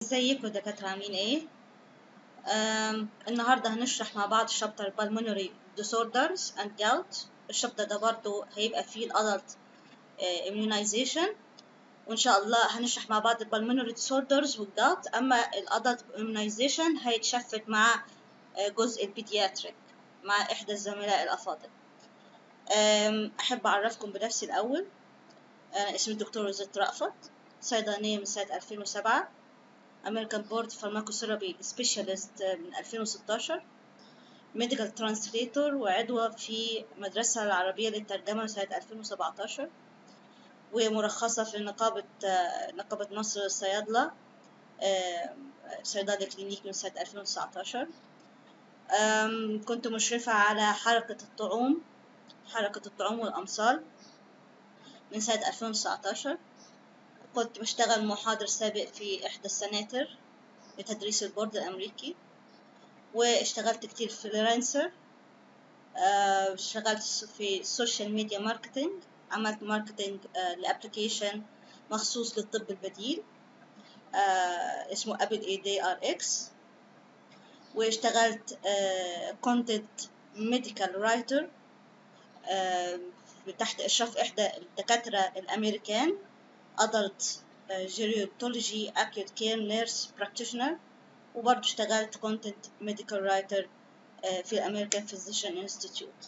ازيكم دكاترة عاملين ايه؟ أم، النهاردة هنشرح مع بعض شابتر pulmonary disorders and gout الشابتر ده برضو هيبقى فيه الادلت immunization وان شاء الله هنشرح مع بعض pulmonary disorders والجاوت اما الادلت immunization هيتشفت مع آه، جزء البيدياتريك مع احدى الزملاء الافاضل أم، احب اعرفكم بنفسي الاول انا اسمي الدكتور روزيت رأفت صيدلانية من سنة 2007 American Board Pharmacotherapy Specialist من 2016 Medical Translator وعضوة في المدرسة العربية للترجمة من سنة 2017 ومرخصة في نقابة نقابة مصر للصيادلة صيدلة كلينيك من سنة 2019 أم، كنت مشرفة على حركة الطعوم حركة الطعوم والأمصال من سنة 2019 كنت بشتغل محاضر سابق في إحدى السناتر لتدريس البورد الأمريكي واشتغلت كتير فريلانسر آه، اشتغلت في السوشيال ميديا ماركتينج عملت ماركتينج آه، لأبليكيشن مخصوص للطب البديل آه، اسمه أبل اي دي ار اكس واشتغلت كونتنت ميديكال رايتر تحت إشراف إحدى الدكاترة الأمريكان adult gerontology acute care nurse practitioner وبرضه اشتغلت content medical writer آه، في American Physician Institute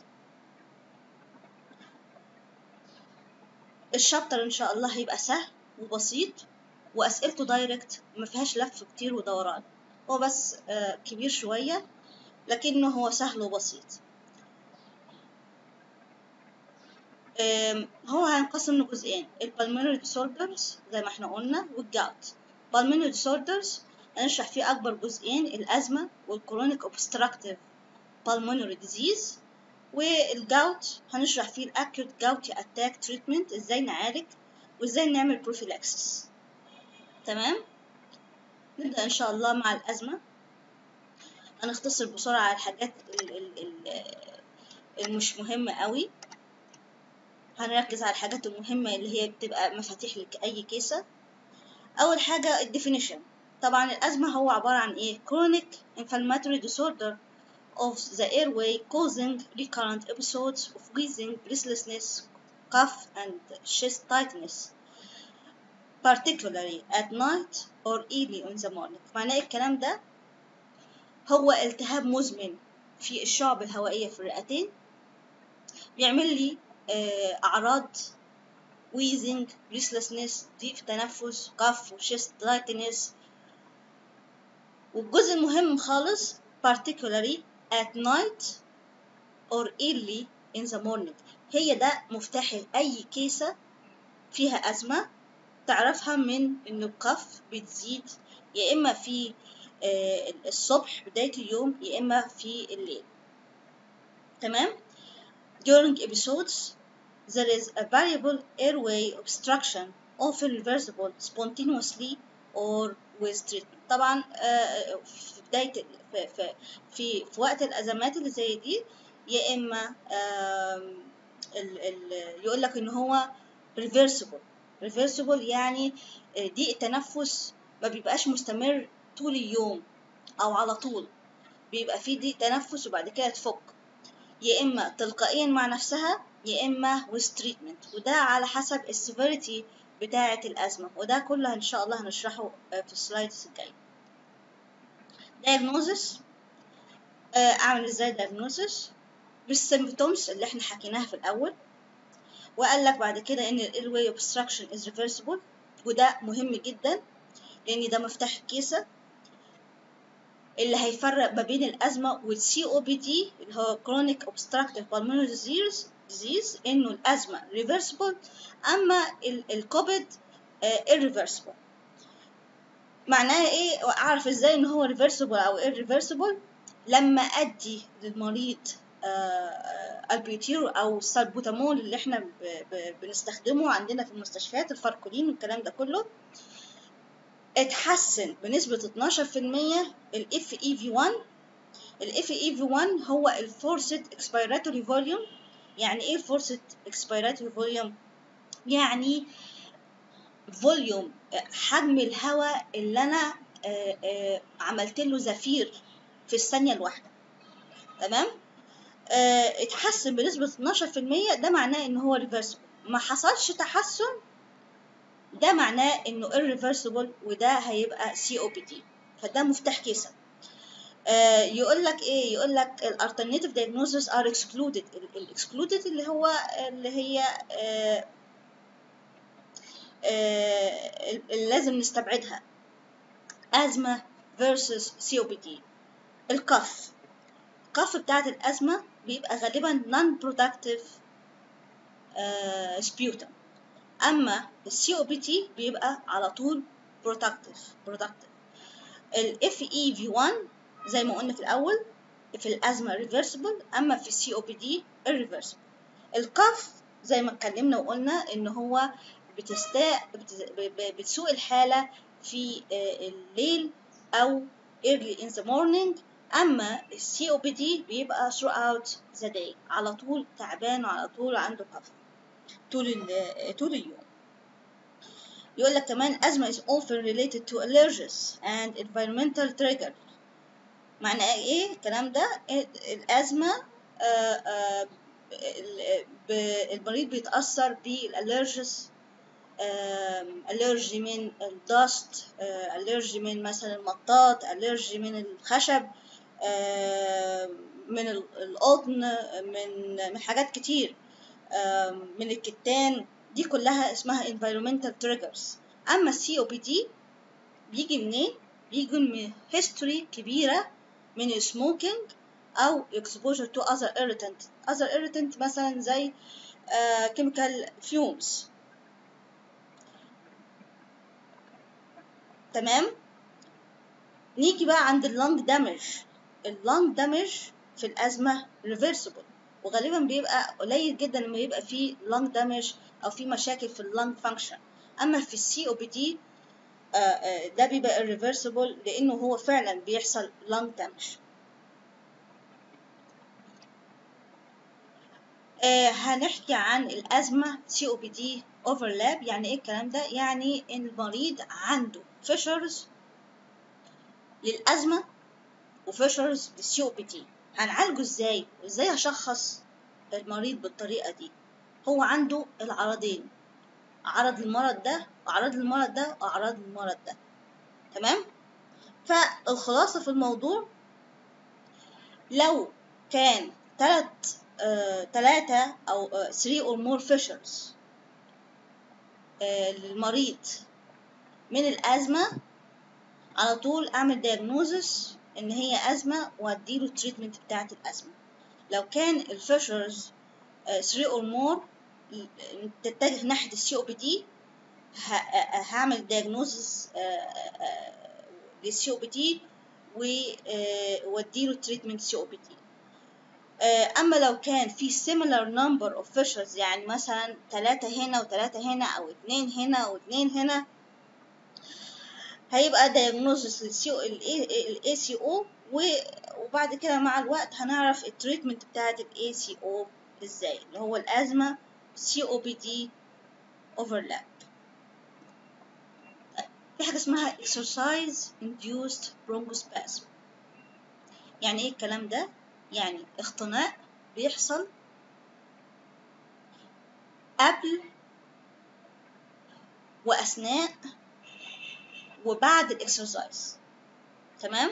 الشابتر ان شاء الله هيبقى سهل وبسيط واسئلته دايركت ما فيهاش لف كتير ودوران هو بس آه، كبير شوية لكنه هو سهل وبسيط آم، هو هينقسم لجزئين البالمونري disorders زي ما احنا قلنا والجاوت بالمونري disorders هنشرح فيه أكبر جزئين الأزمة والكرونيك obstructive pulmonary disease والجاوت هنشرح فيه الأكيوت جاوتي أتاك تريتمنت ازاي نعالج وازاي نعمل بروفيلاكسس تمام نبدأ إن شاء الله مع الأزمة هنختصر بسرعة على الحاجات ال- ال- ال- المش مهمة قوي هنركز على الحاجات المهمة اللي هي بتبقى مفاتيح لأي كيسة أول حاجة الديفينيشن طبعا الأزمة هو عبارة عن إيه chronic inflammatory disorder of the airway causing recurrent episodes of wheezing, breathlessness, cough and chest tightness particularly at night or early in the morning معناه إيه الكلام ده هو التهاب مزمن في الشعب الهوائية في الرئتين بيعمل لي آه، أعراض wheezing, breathlessness, ضيق تنفس, cough وchest tightness والجزء المهم خالص particularly at night or early in the morning هي ده مفتاح أي كيسة فيها أزمة تعرفها من إن الكف بتزيد يا إما في آه، الصبح بداية اليوم يا إما في الليل تمام during episodes there is a variable airway obstruction often reversible spontaneously or with treatment طبعا آه، في بداية في في في, في وقت الأزمات اللي زي دي يا إما آم، ال ال يقول لك إن هو reversible reversible يعني آه، ضيق التنفس ما بيبقاش مستمر طول اليوم أو على طول بيبقى فيه ضيق تنفس وبعد كده تفك يا إما تلقائيا مع نفسها يا إما with treatment وده على حسب السيفيريتي بتاعة الأزمة وده كله إن شاء الله هنشرحه آه، في السلايدز الجاية diagnosis آه، أعمل إزاي diagnosis بالسيمبتومز اللي إحنا حكيناها في الأول وقال لك بعد كده إن ال airway obstruction is reversible وده مهم جدا لأن ده مفتاح الكيسة اللي هيفرق ما بين الأزمة والسي او بي دي اللي هو chronic obstructive pulmonary disease disease إنه الأزمة reversible أما ال- الكوفيد آه، irreversible معناها إيه أعرف إزاي إن هو reversible أو irreversible لما أدي للمريض آه، آه، البيوتيرو أو السالبوتامول اللي إحنا ب- ب- بنستخدمه عندنا في المستشفيات الفاركولين والكلام ده كله اتحسن بنسبة 12% ال FEV1 ال FEV1 هو ال Forced Expiratory Volume يعني ايه Forced Expiratory Volume؟ يعني فوليوم حجم الهواء اللي انا آه، آه، عملت له زفير في الثانية الواحدة تمام آه، اتحسن بنسبة 12% ده معناه ان هو ريفرسبل ما حصلش تحسن ده معناه انه irreversible وده هيبقى سي او بي دي فده مفتاح كيسة آه، يقول لك ايه يقول لك الالترناتيف diagnoses are excluded الاكسكلودد اللي هو اللي هي آه، آه، اللي لازم نستبعدها أزمة versus COPD الكف الكف بتاعت الأزمة بيبقى غالبا non-productive آه، sputum أما ال COPD بيبقى على طول productive productive ال FEV1 زي ما قلنا في الأول في الأزمة reversible أما في ال COPD irreversible الكف زي ما اتكلمنا وقلنا إن هو بتستا... بت... ب- بتسوء الحالة في آه، الليل أو early in the morning أما ال COPD بيبقى throughout the day على طول تعبان وعلى طول عنده كف طول ال- طول اليوم يقول لك كمان asthma is often related to allergies and environmental trigger معنى ايه الكلام ده الأزمة آه، آه، ال- ب- المريض بيتأثر بالالرجيز الرجي من الدست الرجي من مثلا المطاط الرجي من الخشب آه، من ال- القطن من من حاجات كتير آه، من الكتان دي كلها اسمها environmental triggers اما السي او بي دي بيجي منين بيجي من history كبيرة من smoking أو exposure to other irritant other irritant مثلا زي آه chemical fumes تمام نيجي بقى عند اللونج دامج اللونج دامج في الأزمة reversible وغالبا بيبقى قليل جدا لما يبقى فيه lung damage أو في مشاكل في اللونج function أما في السي او بي دي ده بيبقى irreversible لأنه هو فعلا بيحصل lung damage آه، هنحكي عن الأزمة COPD overlap يعني إيه الكلام ده؟ يعني إن المريض عنده فيشرز للأزمة وفيشرز للسي او بي دي هنعالجه ازاي؟ وازاي هشخص المريض بالطريقة دي؟ هو عنده العرضين عرض المرض ده وأعراض المرض ده وأعراض المرض ده تمام؟ فالخلاصة في الموضوع لو كان تلات آه، تلاتة أو آه، three or more fissures آه، للمريض من الأزمة على طول أعمل diagnosis إن هي أزمة وأديله التريتمنت بتاعة الأزمة لو كان الفيشرز 3 or more تتجه ناحية السي او بي دي هعمل diagnosis للسي او بي دي واديله تريتمنت سي او بي دي اما لو كان في similar number of fissures يعني مثلا ثلاثة هنا وثلاثة هنا او اتنين هنا واثنين هنا هيبقى diagnosis للسي الاي سي او وبعد كده مع الوقت هنعرف التريتمنت بتاعت الاي سي او ازاي اللي هو الازمة سي او بي دي overlap في حاجة اسمها exercise induced bronchospasm يعني ايه الكلام ده يعني اختناق بيحصل قبل وأثناء وبعد الاكسرسايز تمام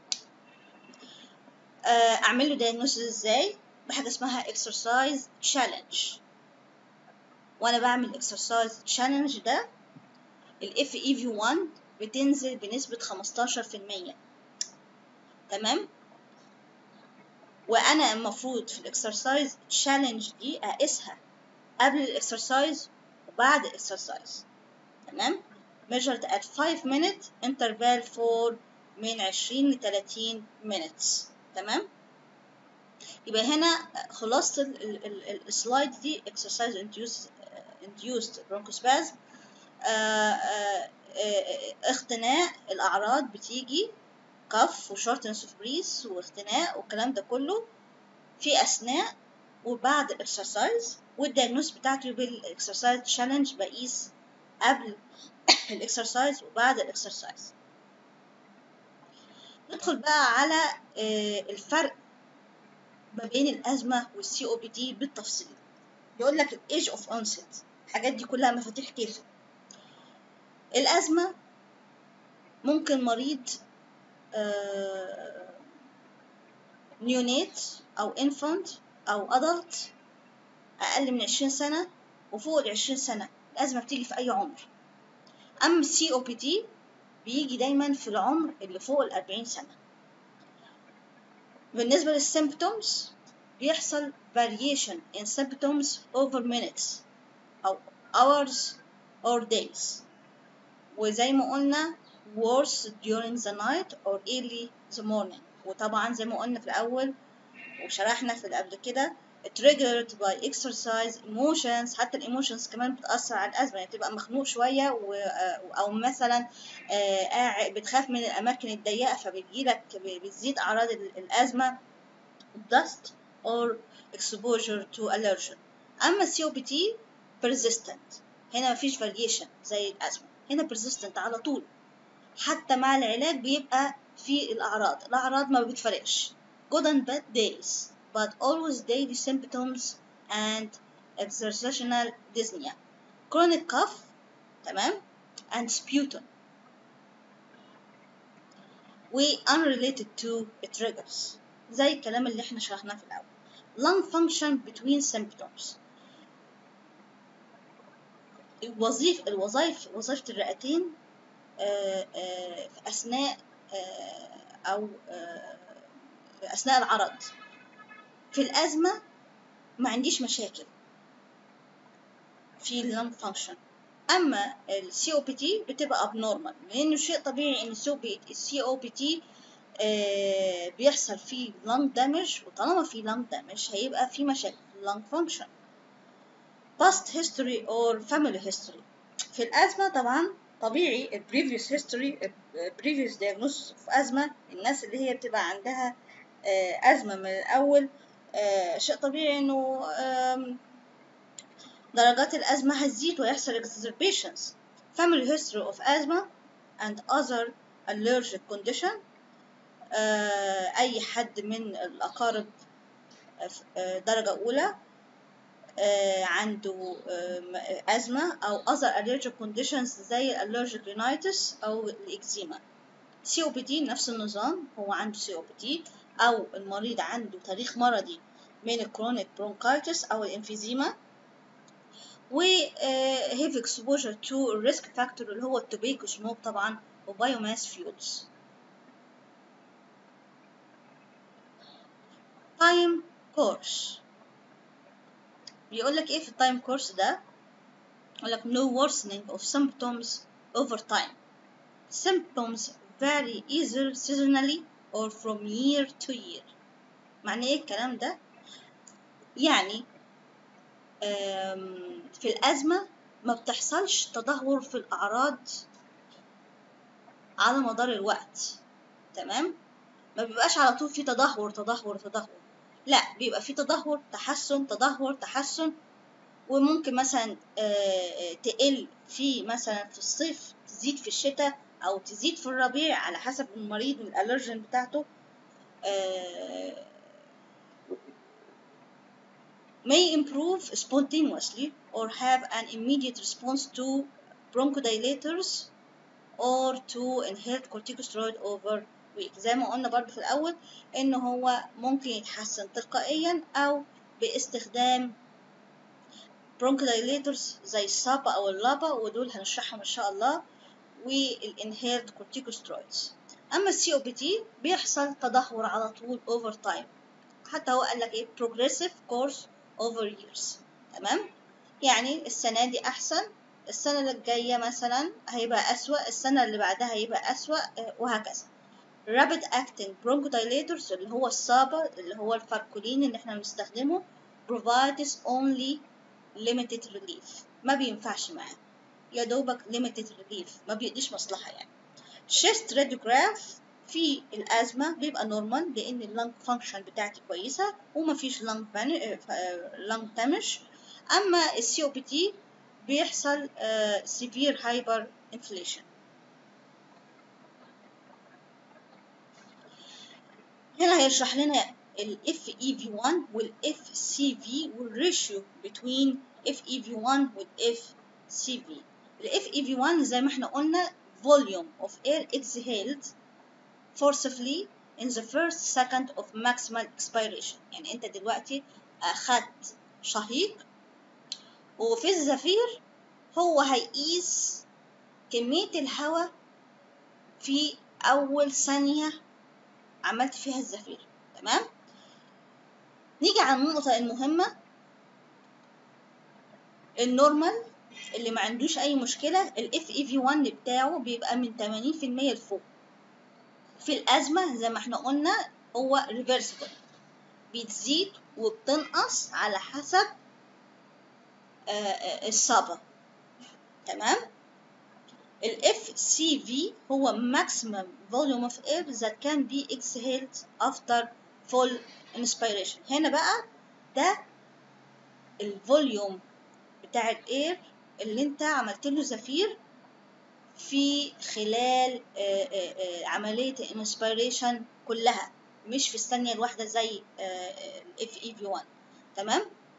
آه، أعمل له diagnosis ازاي بحاجة اسمها exercise challenge وأنا بعمل exercise challenge ده ال FEV1 بتنزل بنسبة 15% تمام وانا المفروض في الاكسرسايز تشالنج دي اقيسها قبل الاكسرسايز وبعد الاكسرسايز تمام measured at 5 minute interval for من 20 ل 30 minutes تمام يبقى هنا خلاصة السلايد دي exercise induced induced bronchospasm آه، آه، آه، اختناق الأعراض بتيجي كف وشورتنس اوف بريس واختناق والكلام ده كله في اثناء وبعد الاكسرسايز والدياجنوز بتاعتي بالاكسرسايز تشالنج بقيس قبل الاكسرسايز وبعد الاكسرسايز ندخل بقى على آه، الفرق ما بين الأزمة والسي او بي دي بالتفصيل يقول لك الايج اوف اونست الحاجات دي كلها مفاتيح كيف الأزمة ممكن مريض نيونيت أو infant أو adult أقل من عشرين سنة وفوق العشرين سنة الأزمة بتيجي في أي عمر أما السي او بي دي بيجي دايما في العمر اللي فوق الأربعين سنة بالنسبة للسيمبتومز بيحصل variation in symptoms over minutes أو hours or days وزي ما قلنا worse during the night or early the morning وطبعا زي ما قلنا في الأول وشرحنا في اللي قبل كده triggered by exercise emotions حتى الايموشنز كمان بتأثر على الأزمة يعني بتبقى مخنوق شوية و... أو مثلا آه، قاعد بتخاف من الأماكن الضيقة فبتجيلك بتزيد أعراض ال- الأزمة dust or exposure to allergen أما COPD persistent هنا مفيش variation زي الأزمة هنا persistent على طول حتى مع العلاج بيبقى في الأعراض الأعراض ما بتفرقش good and bad days but always daily symptoms and exertional dyspnea chronic cough تمام and sputum و unrelated to triggers زي الكلام اللي احنا شرحناه في الأول lung function between symptoms الوظيف الوظائف وظيفة الرئتين آه، آه، في أثناء آه، أو آه، أثناء العرض في الأزمة ما عنديش مشاكل في اللنج فانكشن أما السي او بي تي بتبقى abnormal لأنه شيء طبيعي إن السي او بي تي بيحصل فيه lung damage وطالما في lung damage هيبقى في مشاكل في lung function past history or family history في الأزمة طبعا طبيعي ال previous history ال previous diagnosis of أزمة الناس اللي هي بتبقى عندها آه، أزمة من الأول آه، شيء طبيعي إنه آم، درجات الأزمة هتزيد ويحصل exacerbations family history of asthma and other allergic condition آه، أي حد من الأقارب آه، درجة أولى آه، عنده آم، أزمة أو other allergic conditions زي allergic rhinitis أو الإكزيما COPD نفس النظام هو عنده COPD أو المريض عنده تاريخ مرضي من الكرونيك برونكايتس أو الإنفيزيما و آه، heavy exposure to risk factor اللي هو التوبيكو سموك طبعا وبايوماس فيولز تايم كورس بيقول لك ايه في التايم كورس ده يقول لك no worsening of symptoms over time symptoms vary either seasonally or from year to year معنى ايه الكلام ده يعني آم، في الأزمة ما بتحصلش تدهور في الأعراض على مدار الوقت تمام ما بيبقاش على طول في تدهور تدهور تدهور لا بيبقى في تدهور تحسن تدهور تحسن وممكن مثلا آه، تقل في مثلا في الصيف تزيد في الشتاء او تزيد في الربيع على حسب المريض والالرجين بتاعته آه، may improve spontaneously or have an immediate response to bronchodilators or to inhaled corticosteroid over week زي ما قلنا برضو في الأول إن هو ممكن يتحسن تلقائيا أو باستخدام bronchodilators زي الصابا أو اللابا ودول هنشرحهم إن شاء الله والinhaled corticosteroids أما السي او بي تي بيحصل تدهور على طول over time حتى هو قال لك إيه progressive course over years تمام يعني السنة دي أحسن السنة اللي الجاية مثلا هيبقى أسوأ السنة اللي بعدها هيبقى أسوأ آه، وهكذا rapid acting bronchodilators اللي هو الصابة اللي هو الفاركولين اللي احنا بنستخدمه provides only limited relief ما بينفعش معاه يا دوبك limited relief ما بيديش مصلحة يعني chest radiograph في الأزمة بيبقى نورمال لأن اللنج فانكشن بتاعتي كويسة ومفيش لنج لنج damage أما السي او بي تي بيحصل آه، severe hyper inflation هنا هيشرح لنا ال FEV1 وال FCV والريشيو between FEV1 وال FCV ال FEV1 زي ما احنا قلنا volume of air exhaled forcefully in the first second of maximal expiration يعني انت دلوقتي اخدت شهيق وفي الزفير هو هيقيس كمية الهواء في أول ثانية عملت فيها الزفير تمام نيجي على النقطة المهمة النورمال اللي ما عندوش أي مشكلة ال FEV1 بتاعه بيبقى من 80% لفوق في الأزمة زي ما احنا قلنا هو reversible بتزيد وبتنقص على حسب الصابة تمام ال FCV هو maximum volume of air that can be exhaled after full inspiration هنا بقى ده الفوليوم بتاع الاير اللي انت عملت له زفير في خلال آآ آآ عملية الانسبيريشن كلها مش في الثانية الواحدة زي ال FEV1 تمام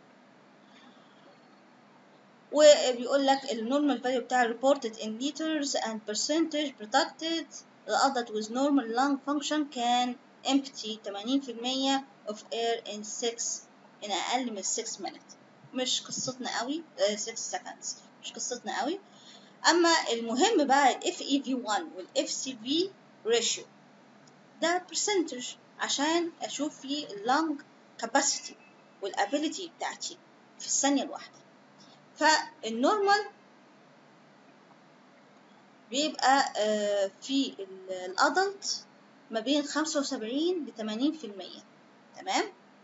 وبيقول لك النورمال فاليو بتاع reported in liters and percentage protected the adult with normal lung function can empty 80% of air in 6 in أقل من 6 minutes مش قصتنا قوي 6 seconds مش قصتنا قوي أما المهم بقى ال FEV1 وال FCV ratio ده percentage عشان أشوف فيه اللنج capacity والابيليتي بتاعتي في الثانية الواحدة فالنورمال بيبقى في الادلت ما بين خمسة وسبعين لتمانين في المية تمام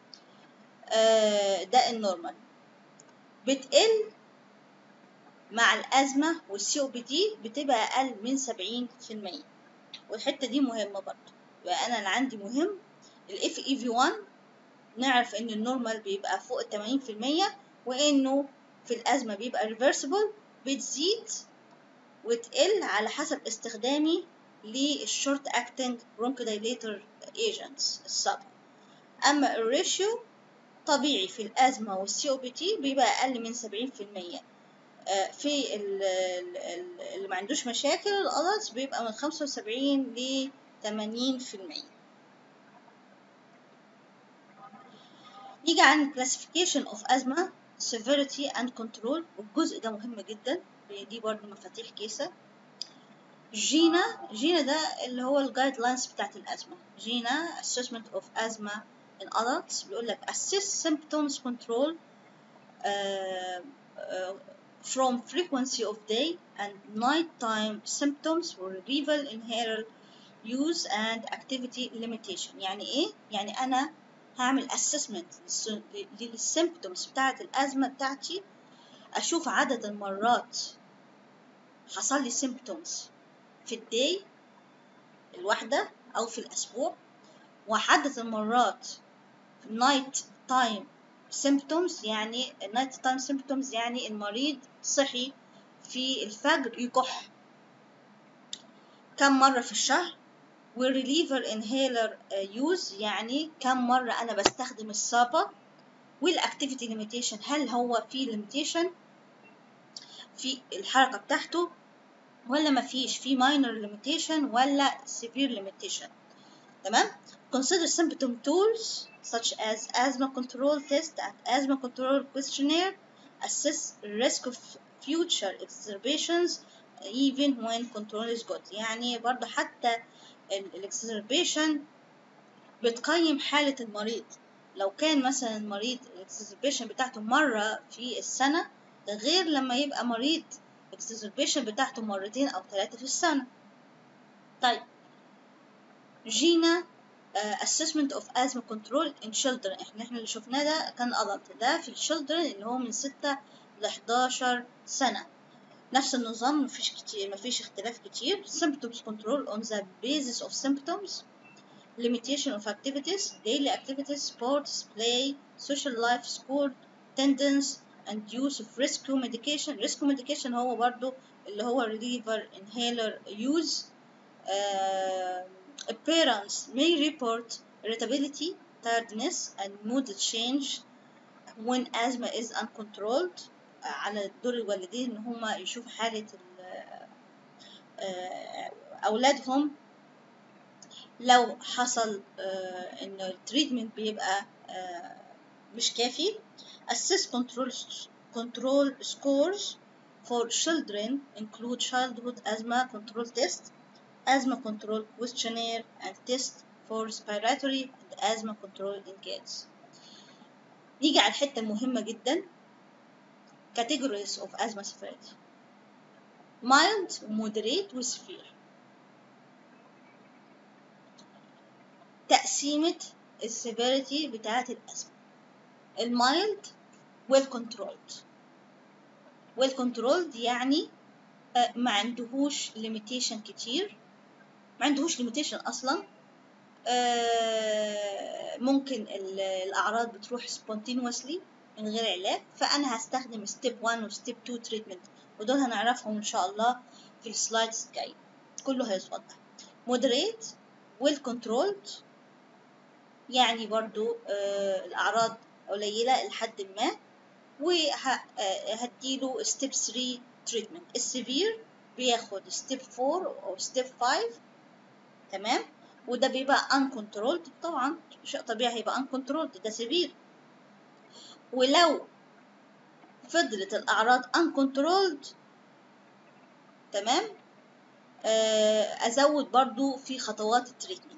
ده النورمال بتقل مع الأزمة والسي او بي دي بتبقى أقل من سبعين في المية والحتة دي مهمة برضه يبقى أنا اللي عندي مهم الاف اي في 1 نعرف إن النورمال بيبقى فوق التمانين في المية وإنه في الأزمة بيبقى ريفرسبل بتزيد وتقل على حسب استخدامي للشورت اكتنج برونكودايليتر ايجنتس الصب اما الريشيو طبيعي في الازمه والسي او بي تي بيبقى اقل من 70% في اللي ما عندوش مشاكل الادلتس بيبقى من 75 ل 80% نيجي عن classification of asthma severity and control والجزء ده مهم جدا دي برضه مفاتيح كيسة جينا جينا ده اللي هو الجايد لاينز بتاعت الأزمة جينا assessment of asthma in adults بيقول لك assess symptoms control uh, uh, from frequency of day and nighttime symptoms for relieval inhaler use and activity limitation يعني ايه؟ يعني أنا هعمل assessment للسيمبتومز بتاعت الأزمة بتاعتي أشوف عدد المرات حصل لي symptoms في الداي الواحدة أو في الأسبوع وأحدد المرات في النايت تايم symptoms يعني النايت تايم symptoms يعني المريض صحي في الفجر يكح كم مرة في الشهر والريليفر انهيلر يوز يعني كم مرة أنا بستخدم الصابة والأكتيفيتي ليميتيشن هل هو في ليميتيشن في الحركة بتاعته ولا مفيش في minor limitation ولا severe limitation تمام consider symptom tools such as asthma control test and asthma control questionnaire assess risk of future exacerbations even when control is good يعني برضو حتى الاكسربيشن بتقيم حالة المريض لو كان مثلا المريض الاكسربيشن بتاعته مرة في السنة ده غير لما يبقى مريض الاكسربيشن بتاعته مرتين أو ثلاثة في السنة طيب جينا uh, assessment of asthma control in children احنا احنا اللي شفناه ده كان adult ده في الشيلدرن اللي هو من ستة ل 11 سنة نفس النظام مفيش كتير مفيش اختلاف كتير symptoms control on the basis of symptoms limitation of activities daily activities sports play social life school attendance and use of rescue medication rescue medication هو برضو اللي هو reliever inhaler use uh, parents may report irritability tiredness and mood change when asthma is uncontrolled آه، على دور الوالدين ان هما يشوفوا حالة ال- آه، اولادهم لو حصل آه، ان التريتمنت بيبقى آه، مش كافي assess control control scores for children include childhood asthma control test asthma control questionnaire and test for respiratory and asthma control in kids نيجي على الحتة المهمة جدا categories of asthma severity mild moderate و severe تقسيمة السيفيريتي بتاعة الأزمة المايلد well controlled well controlled يعني آه، ما عندهوش limitation كتير ما عندهوش limitation أصلا آه، ممكن ال- الأعراض بتروح spontaneously من غير علاج فأنا هستخدم step 1 و step 2 treatment ودول هنعرفهم إن شاء الله في السلايدز الجاية كله هيتوضح moderate well controlled يعني برضو آه، الأعراض قليلة لحد ما وهديله ستيب 3 تريتمنت السيفير بياخد ستيب 4 أو ستيب 5 تمام وده بيبقى uncontrolled طبعا شيء طبيعي هيبقى uncontrolled ده سيفير ولو فضلت الأعراض uncontrolled تمام آه، أزود برضو في خطوات التريتمنت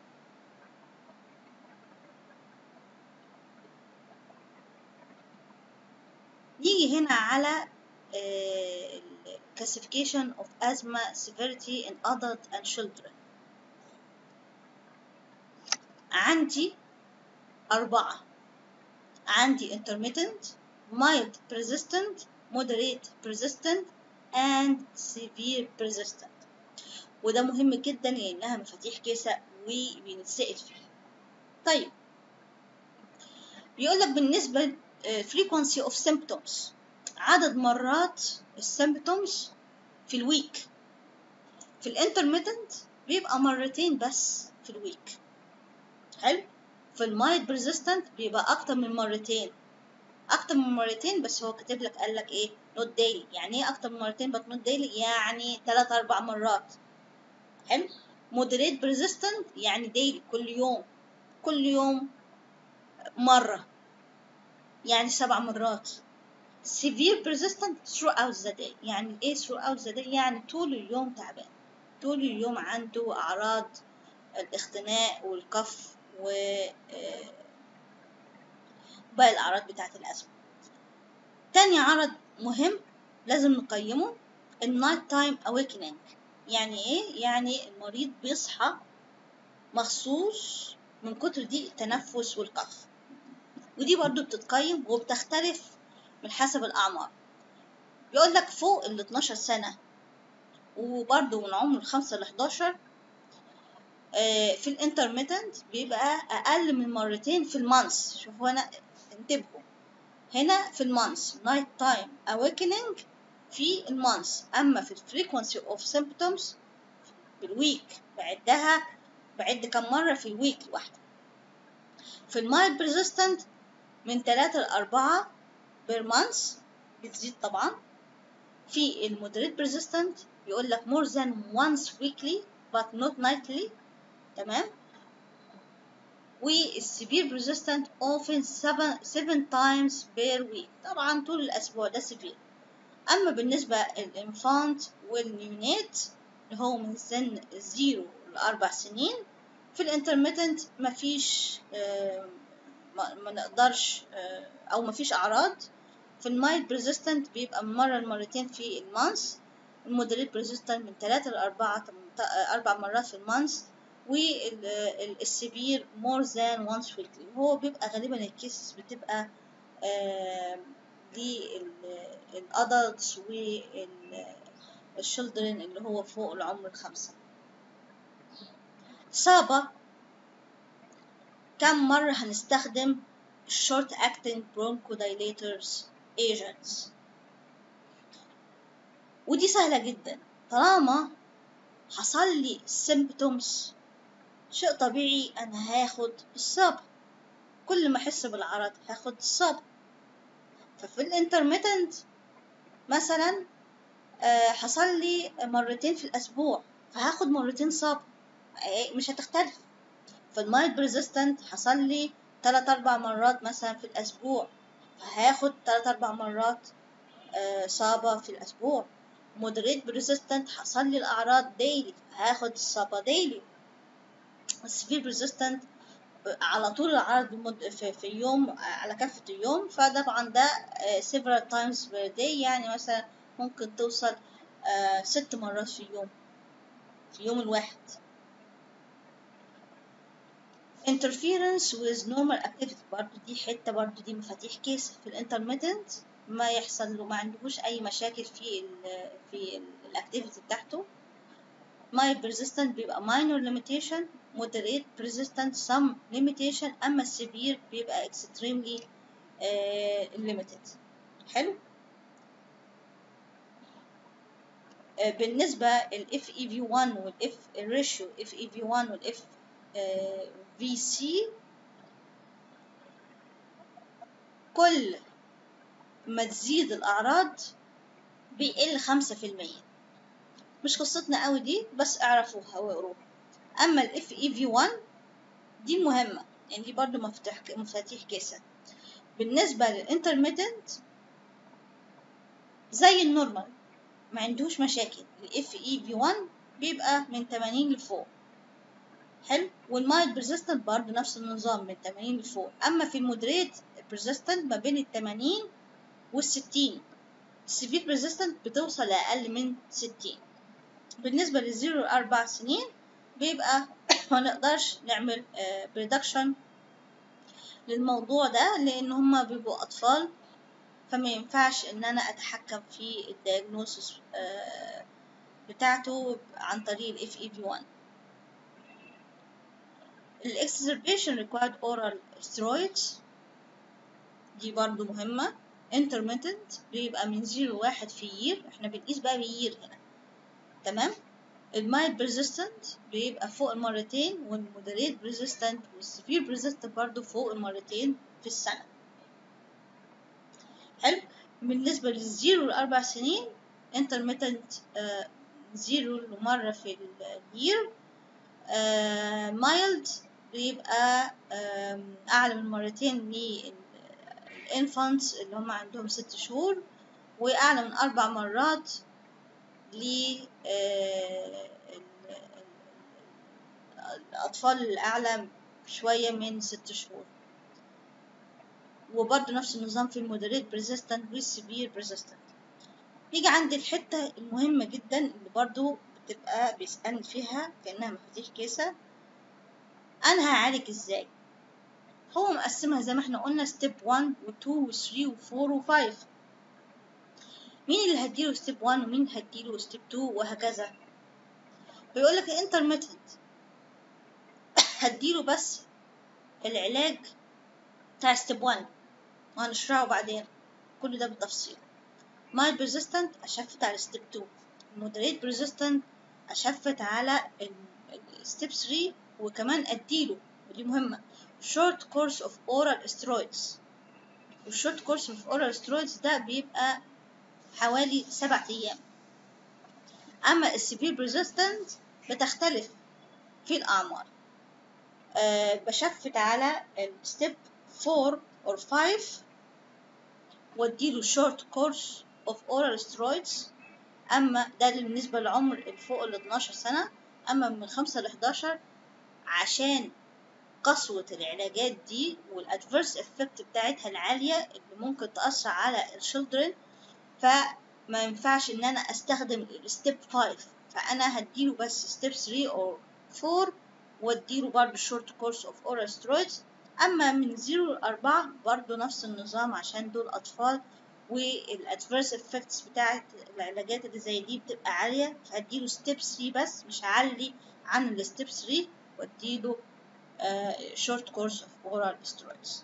نيجي هنا على آه، ال classification of asthma severity in adult and children عندي أربعة عندي intermittent mild persistent moderate persistent and severe persistent وده مهم جدا لأنها مفاتيح كيسة وبنتسأل فيها طيب بيقول لك بالنسبة آه، frequency of symptoms عدد مرات السيمبتومز في الويك في الانترميتنت بيبقى مرتين بس في الويك حلو في المايد بريزيستنت بيبقى اكتر من مرتين اكتر من مرتين بس هو كاتب لك قال لك ايه نوت ديلي يعني ايه اكتر من مرتين بس نوت ديلي يعني 3 4 مرات حلو مودريت بريزيستنت يعني ديلي كل يوم كل يوم مرة يعني سبع مرات severe persistent throughout the day يعني ايه throughout the day يعني طول اليوم تعبان طول اليوم عنده أعراض الاختناق والكف و آه، باقي الأعراض بتاعة الأزمة تاني عرض مهم لازم نقيمه النايت تايم awakening يعني ايه يعني المريض بيصحى مخصوص من كتر ضيق التنفس والكف ودي برضو بتتقيم وبتختلف من حسب الأعمار بيقول لك فوق ال 12 سنة وبرضو من عمر 5 ل 11 آه، في الانترميتنت بيبقى أقل من مرتين في المانس شوفوا هنا انتبهوا هنا في المانس نايت تايم awakening في المانس أما في الفريكونسي اوف symptoms بالويك بعدها بعد كم مرة في الويك الواحدة في المايل persistent من ثلاثة لأربعة بير مانث بتزيد طبعا في المودريت persistent بيقول لك more than once weekly but not nightly تمام والسيفير persistent often seven, seven times per week طبعا طول الأسبوع ده سيفير أما بالنسبة للإنفانت والنيونات اللي هو من سن زيرو لأربع سنين في الانترميتنت مفيش آه، ما ما نقدرش آه، أو مفيش أعراض في المايل بريزيستنت بيبقى من مرة لمرتين في المانس المودريت بريزيستنت من ثلاثة لأربعة أربع مرات في المانس والسيفير مور ذان وانس ويكلي وهو بيبقى غالبا الكيسز بتبقى للأدلتس والشلدرن اللي هو فوق العمر الخمسة صابة كم مرة هنستخدم short acting bronchodilators agents ودي سهلة جدا طالما حصل لي symptoms شيء طبيعي أنا هاخد الصاب كل ما أحس بالعرض هاخد الصاب ففي الانترميتنت مثلا آه، حصل لي مرتين في الأسبوع فهاخد مرتين صاب آه، مش هتختلف في المايد بريزيستنت حصل لي تلات أربع مرات مثلا في الأسبوع فهاخد تلات أربع مرات آه، صابة في الأسبوع مودريت بريزيستنت حصل لي الأعراض ديلي هاخد الصابة ديلي السيفير بريزيستنت على طول العرض بمد... في, في يوم على كافة اليوم فطبعا ده آه، several times per day يعني مثلا ممكن توصل آه، ست مرات في اليوم في اليوم الواحد interference with normal activity برضو دي حتة برضو دي مفاتيح كيس في الانترميتنت ما يحصل له ما عندهوش أي مشاكل في ال في الاكتيفيتي بتاعته mild persistent بيبقى minor limitation moderate persistent some limitation أما السيفير بيبقى extremely uh, limited حلو آه، بالنسبة ال FEV1 وال F الريشيو FEV1 وال F آه، VC كل ما تزيد الأعراض بيقل خمسة في المية مش قصتنا قوي دي بس اعرفوها واقروها أما ال FEV1 دي مهمة يعني دي برضو مفتاح مفاتيح كيسة بالنسبة للانترميتنت زي النورمال ما عندوش مشاكل ال FEV1 بيبقى من 80 لفوق حلو والمايد بريزيستنت برضه نفس النظام من 80 لفوق اما في المودريت بريزيستنت ما بين ال 80 وال 60 السيفير بريزيستنت بتوصل لأقل من 60 بالنسبة للزيرو لأربع سنين بيبقى ما نقدرش نعمل بريدكشن للموضوع ده لأن هما بيبقوا أطفال فما ينفعش إن أنا أتحكم في الدياجنوسيس بتاعته عن طريق ال FEV1 ال exacerbation required oral steroids دي برضو مهمة intermittent بيبقى من زيرو واحد في year احنا بنقيس بقى بيير هنا تمام المايد persistent بيبقى فوق المرتين والمودريت persistent والسيفير persistent برضو فوق المرتين في السنة حلو بالنسبة للزيرو لأربع سنين intermittent آه زيرو مرة في الير آه mild بيبقى آه أعلى من مرتين للإنفانتس اللي هم عندهم ست شهور وأعلى من أربع مرات ل الأطفال الأعلى شوية من ست شهور وبرضه نفس النظام في المودريت بريزيستنت والسيفير بريزيستنت يجي عند الحتة المهمة جدا اللي برضه بتبقى بيسألني فيها كأنها مفاتيح كيسة أنا هعالج إزاي هو مقسمها زي ما احنا قلنا ستيب 1 و2 و3 و4 و5 مين اللي هديله ستيب 1 ومين اللي هديله ستيب 2 وهكذا بيقول لك الانترميتنت هديله بس العلاج بتاع ستيب 1 وهنشرحه بعدين كل ده بالتفصيل مايل بريزيستنت اشفت على ستيب 2 المودريت بريزيستنت اشفت على ستيب 3 وكمان اديله ودي مهمة short course of oral steroids والشورت كورس of oral steroids ده بيبقى حوالي سبع أيام أما السيفير بريزيستنت بتختلف في الأعمار أه بشفت على الستيب 4 or 5 واديله short course of oral steroids أما ده بالنسبة للعمر اللي فوق ال 12 سنة أما من 5 ل 11 عشان قسوة العلاجات دي والادفيرس افكت بتاعتها العالية اللي ممكن تأثر على الشلدرن فما ينفعش ان انا استخدم الستيب 5 فانا هديله بس ستيب 3 او 4 واديله برضه شورت كورس اوف اورال سترويدز اما من 0 ل 4 برضه نفس النظام عشان دول اطفال والادفيرس افكتس بتاعت العلاجات اللي زي دي بتبقى عالية فهديله ستيب 3 بس مش هعلي عن الستيب 3 واديله شورت كورس اوف اورال سترويدز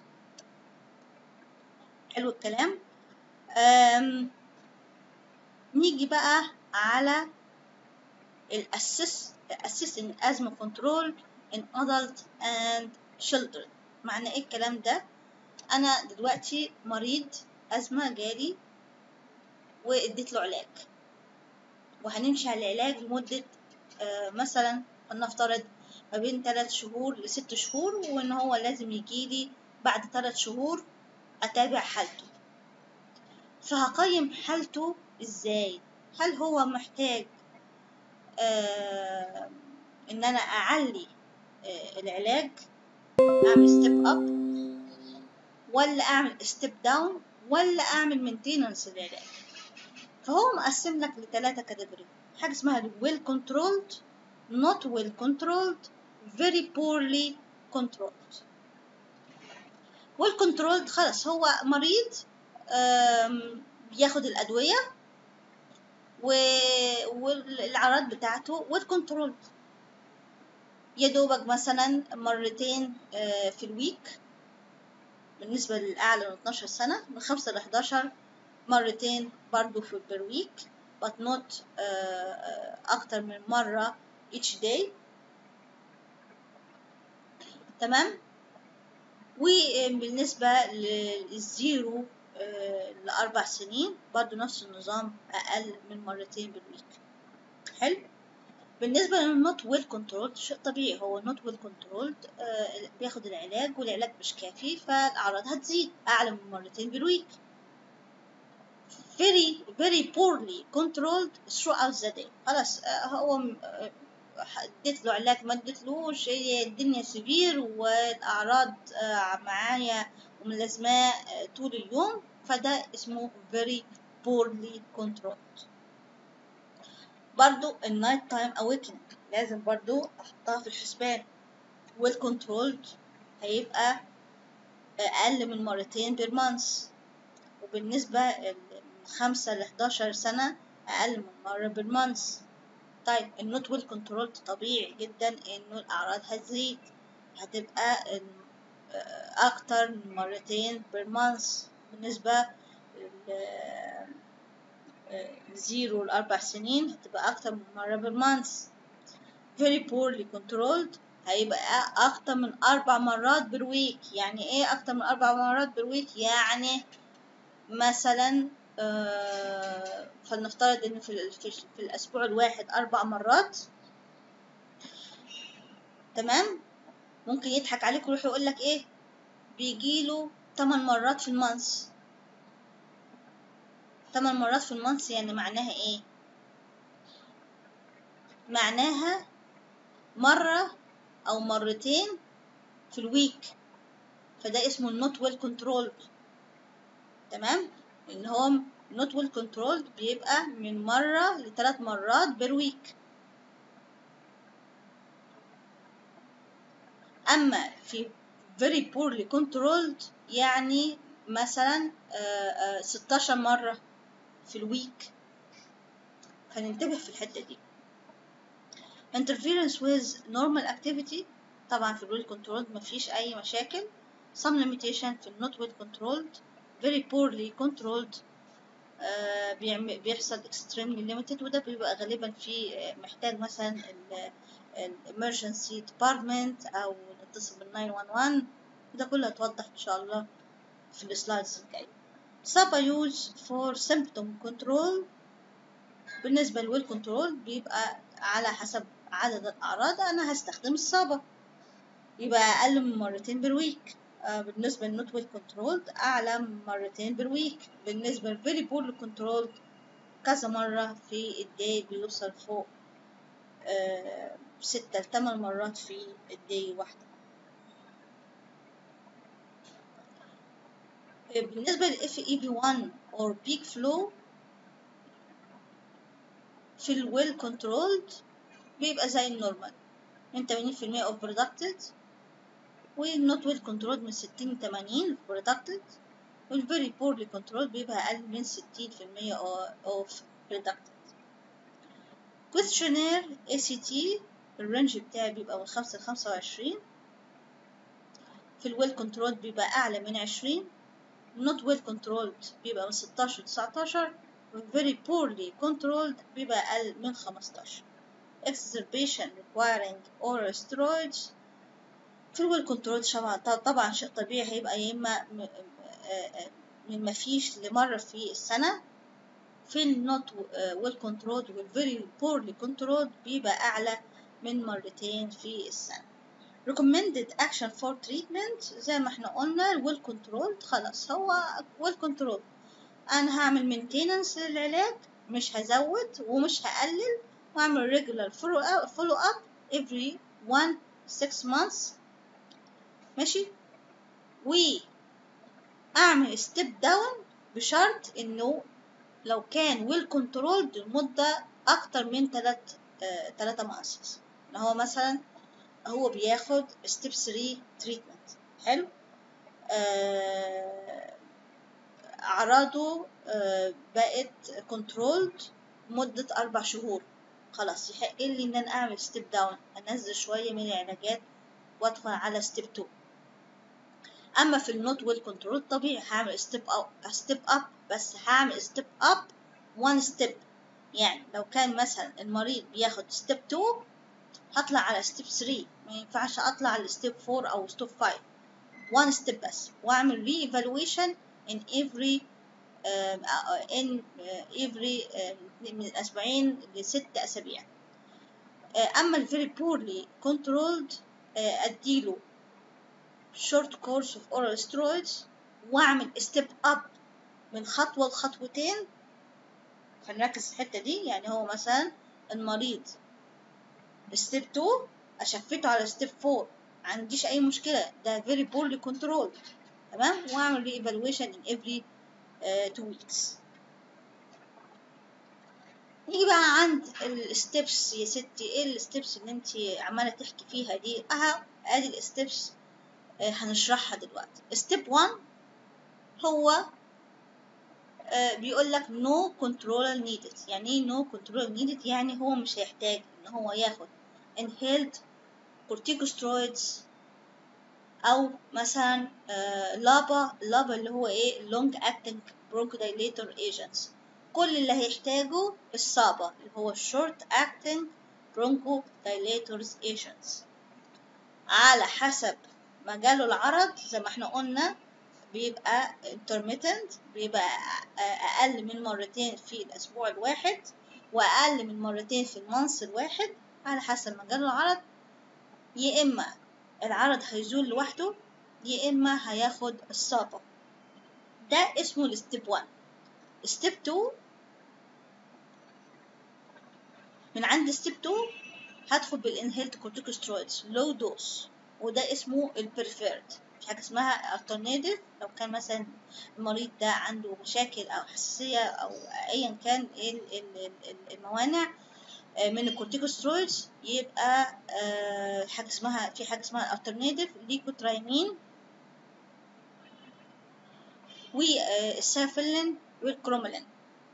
حلو الكلام أم نيجي بقى على الاسس اسيستنج ازمة كنترول in adult and children معنى ايه الكلام ده انا دلوقتي مريض ازمه جالي واديت له علاج وهنمشي على العلاج لمده آه مثلا فلنفترض ما بين 3 شهور لست شهور وان هو لازم يجيلي بعد 3 شهور اتابع حالته فهقيم حالته ازاي هل هو محتاج آه ان انا اعلي آه العلاج اعمل ستيب اب ولا اعمل ستيب داون ولا اعمل مينتيننس للعلاج فهو مقسم لك لثلاثة كاتيجوري حاجة اسمها well controlled not well controlled very poorly controlled well controlled خلاص هو مريض بياخد الأدوية والأعراض بتاعته well controlled يا دوبك مثلا مرتين في الويك بالنسبة للأعلى من 12 سنة من 5 ل 11 مرتين برضو في البر ويك but not أكتر من مرة each day تمام وبالنسبة للزيرو لأربع سنين برضو نفس النظام أقل من مرتين بالويك حلو بالنسبة للنوت ويل كنترول شيء طبيعي هو نوت ويل كنترول بياخد العلاج والعلاج مش كافي فالأعراض هتزيد أعلى من مرتين بالويك very very poorly controlled throughout the day خلاص هو اديت له علاج ما اديتلوش هي الدنيا سيفير والاعراض معايا وملازماه طول اليوم فده اسمه very poorly controlled برضو النايت تايم awakening لازم برضو احطها في الحسبان well controlled هيبقى اقل من مرتين بير مانث وبالنسبة من خمسة لحداشر سنة أقل من مرة بالمانث طيب النوت ويل كنترول طبيعي جدا انه الاعراض هتزيد هتبقى اكتر من مرتين بالمانث بالنسبة زيرو لأربع سنين هتبقى أكتر من مرة بالمانث very poorly controlled هيبقى أكتر من أربع مرات بالويك يعني إيه أكتر من أربع مرات بالويك يعني مثلا آه فلنفترض إن في, في, في الأسبوع الواحد أربع مرات تمام ممكن يضحك عليك ويروح يقول لك إيه بيجيله تمن مرات في المانث تمن مرات في المانث يعني معناها إيه معناها مرة أو مرتين في الويك فده اسمه النوت ويل كنترول تمام ان هو نوت ويل كنترول بيبقى من مرة لثلاث مرات بير ويك اما في very poorly controlled يعني مثلا ستاشر مرة في الويك فننتبه في الحتة دي interference with normal activity طبعا في الويل كنترول مفيش أي مشاكل some limitation في النوت ويل controlled very poorly controlled آه بيحصل extremely limited وده بيبقى غالبا في محتاج مثلا ال emergency department أو نتصل بال 911 ده كله هتوضح إن شاء الله في السلايدز الجاية SAPA use for symptom control بالنسبة للويل كنترول بيبقى على حسب عدد الأعراض أنا هستخدم الصابة يبقى أقل من مرتين بالويك آه بالنسبة للنوت ويل كنترول أعلى من مرتين بالويك بالنسبة للفيري بول كنترول كذا مرة في الداي بيوصل فوق آه ستة لثمان مرات في الداي واحدة بالنسبة لل FEV1 or peak flow في الويل كنترولد بيبقى زي النورمال من 80% of producted والنوت ويل كنترولد من 60 ل 80 producted والفيري poorly controlled بيبقى أقل من 60% of producted questionnaire ACT الرينج بتاعي بيبقى من 5 ل 25 في الويل كنترول بيبقى أعلى من 20 not well controlled بيبقى من 16 ل 19 very poorly controlled بيبقى أقل من 15 exacerbation requiring oral steroids في الويل كنترول طبعا طبعا شيء طبيعي هيبقى يا اما م- آه، آه، من ما فيش لمرة في السنة في النوت ويل كنترول والفيري بورلي كنترول بيبقى أعلى من مرتين في السنة recommended action for treatment زي ما احنا قلنا الويل كنترول خلاص هو ويل كنترول انا هعمل maintenance للعلاج مش هزود ومش هقلل واعمل regular follow up, follow up every one six months ماشي واعمل step down بشرط انه لو كان ويل كنترولد لمدة أكتر من تلات آه تلاتة مؤسس اللي هو مثلا هو بياخد ستيب 3 تريتمنت حلو آه أعراضه آه بقت كنترولد مدة أربع شهور خلاص يحق لي إن أنا أعمل ستيب داون أنزل شوية من العلاجات وأدخل على ستيب 2 اما في النوت ويل كنترول طبيعي هعمل ستيب اب ستيب اب بس هعمل ستيب اب وان ستيب يعني لو كان مثلا المريض بياخد ستيب 2 هطلع على ستيب 3 ما ينفعش اطلع على ستيب 4 او ستيب 5 وان ستيب بس واعمل ري ايفالويشن in every um, uh, in uh, every uh, من اسبوعين لست اسابيع uh, اما ال very poorly controlled uh, اديله short course of oral steroids واعمل step up من خطوة لخطوتين فنركز في الحتة دي يعني هو مثلا المريض ستيب 2 اشفته على ستيب 4 عنديش اي مشكلة ده very poorly controlled تمام واعمل re evaluation in every uh, two weeks نيجي بقى عند الستبس يا ستي ايه الستبس اللي انت عمالة تحكي فيها دي اها ادي الستبس هنشرحها دلوقتي ستيب 1 هو بيقول لك no control needed يعني ايه no control needed يعني هو مش هيحتاج ان هو ياخد inhaled corticosteroids او مثلا لابا لابا اللي هو ايه long acting bronchodilator agents كل اللي هيحتاجه الصابة اللي هو short acting bronchodilators agents على حسب مجاله العرض زي ما احنا قلنا بيبقى intermittent بيبقى أقل من مرتين في الأسبوع الواحد وأقل من مرتين في المنص الواحد على حسب مجال العرض يا إما العرض هيزول لوحده يا إما هياخد الصابة ده اسمه الستيب 1 ستيب 2 من عند ستيب 2 هدخل بالانهيلد كورتيكوسترويدز لو دوز وده اسمه البريفيرد في حاجة اسمها alternative لو كان مثلا المريض ده عنده مشاكل أو حساسية أو أيا كان الموانع من الكورتيكوسترويدز يبقى حاجة اسمها في حاجة اسمها alternative ليكوترايمين والسافلين والكرومولين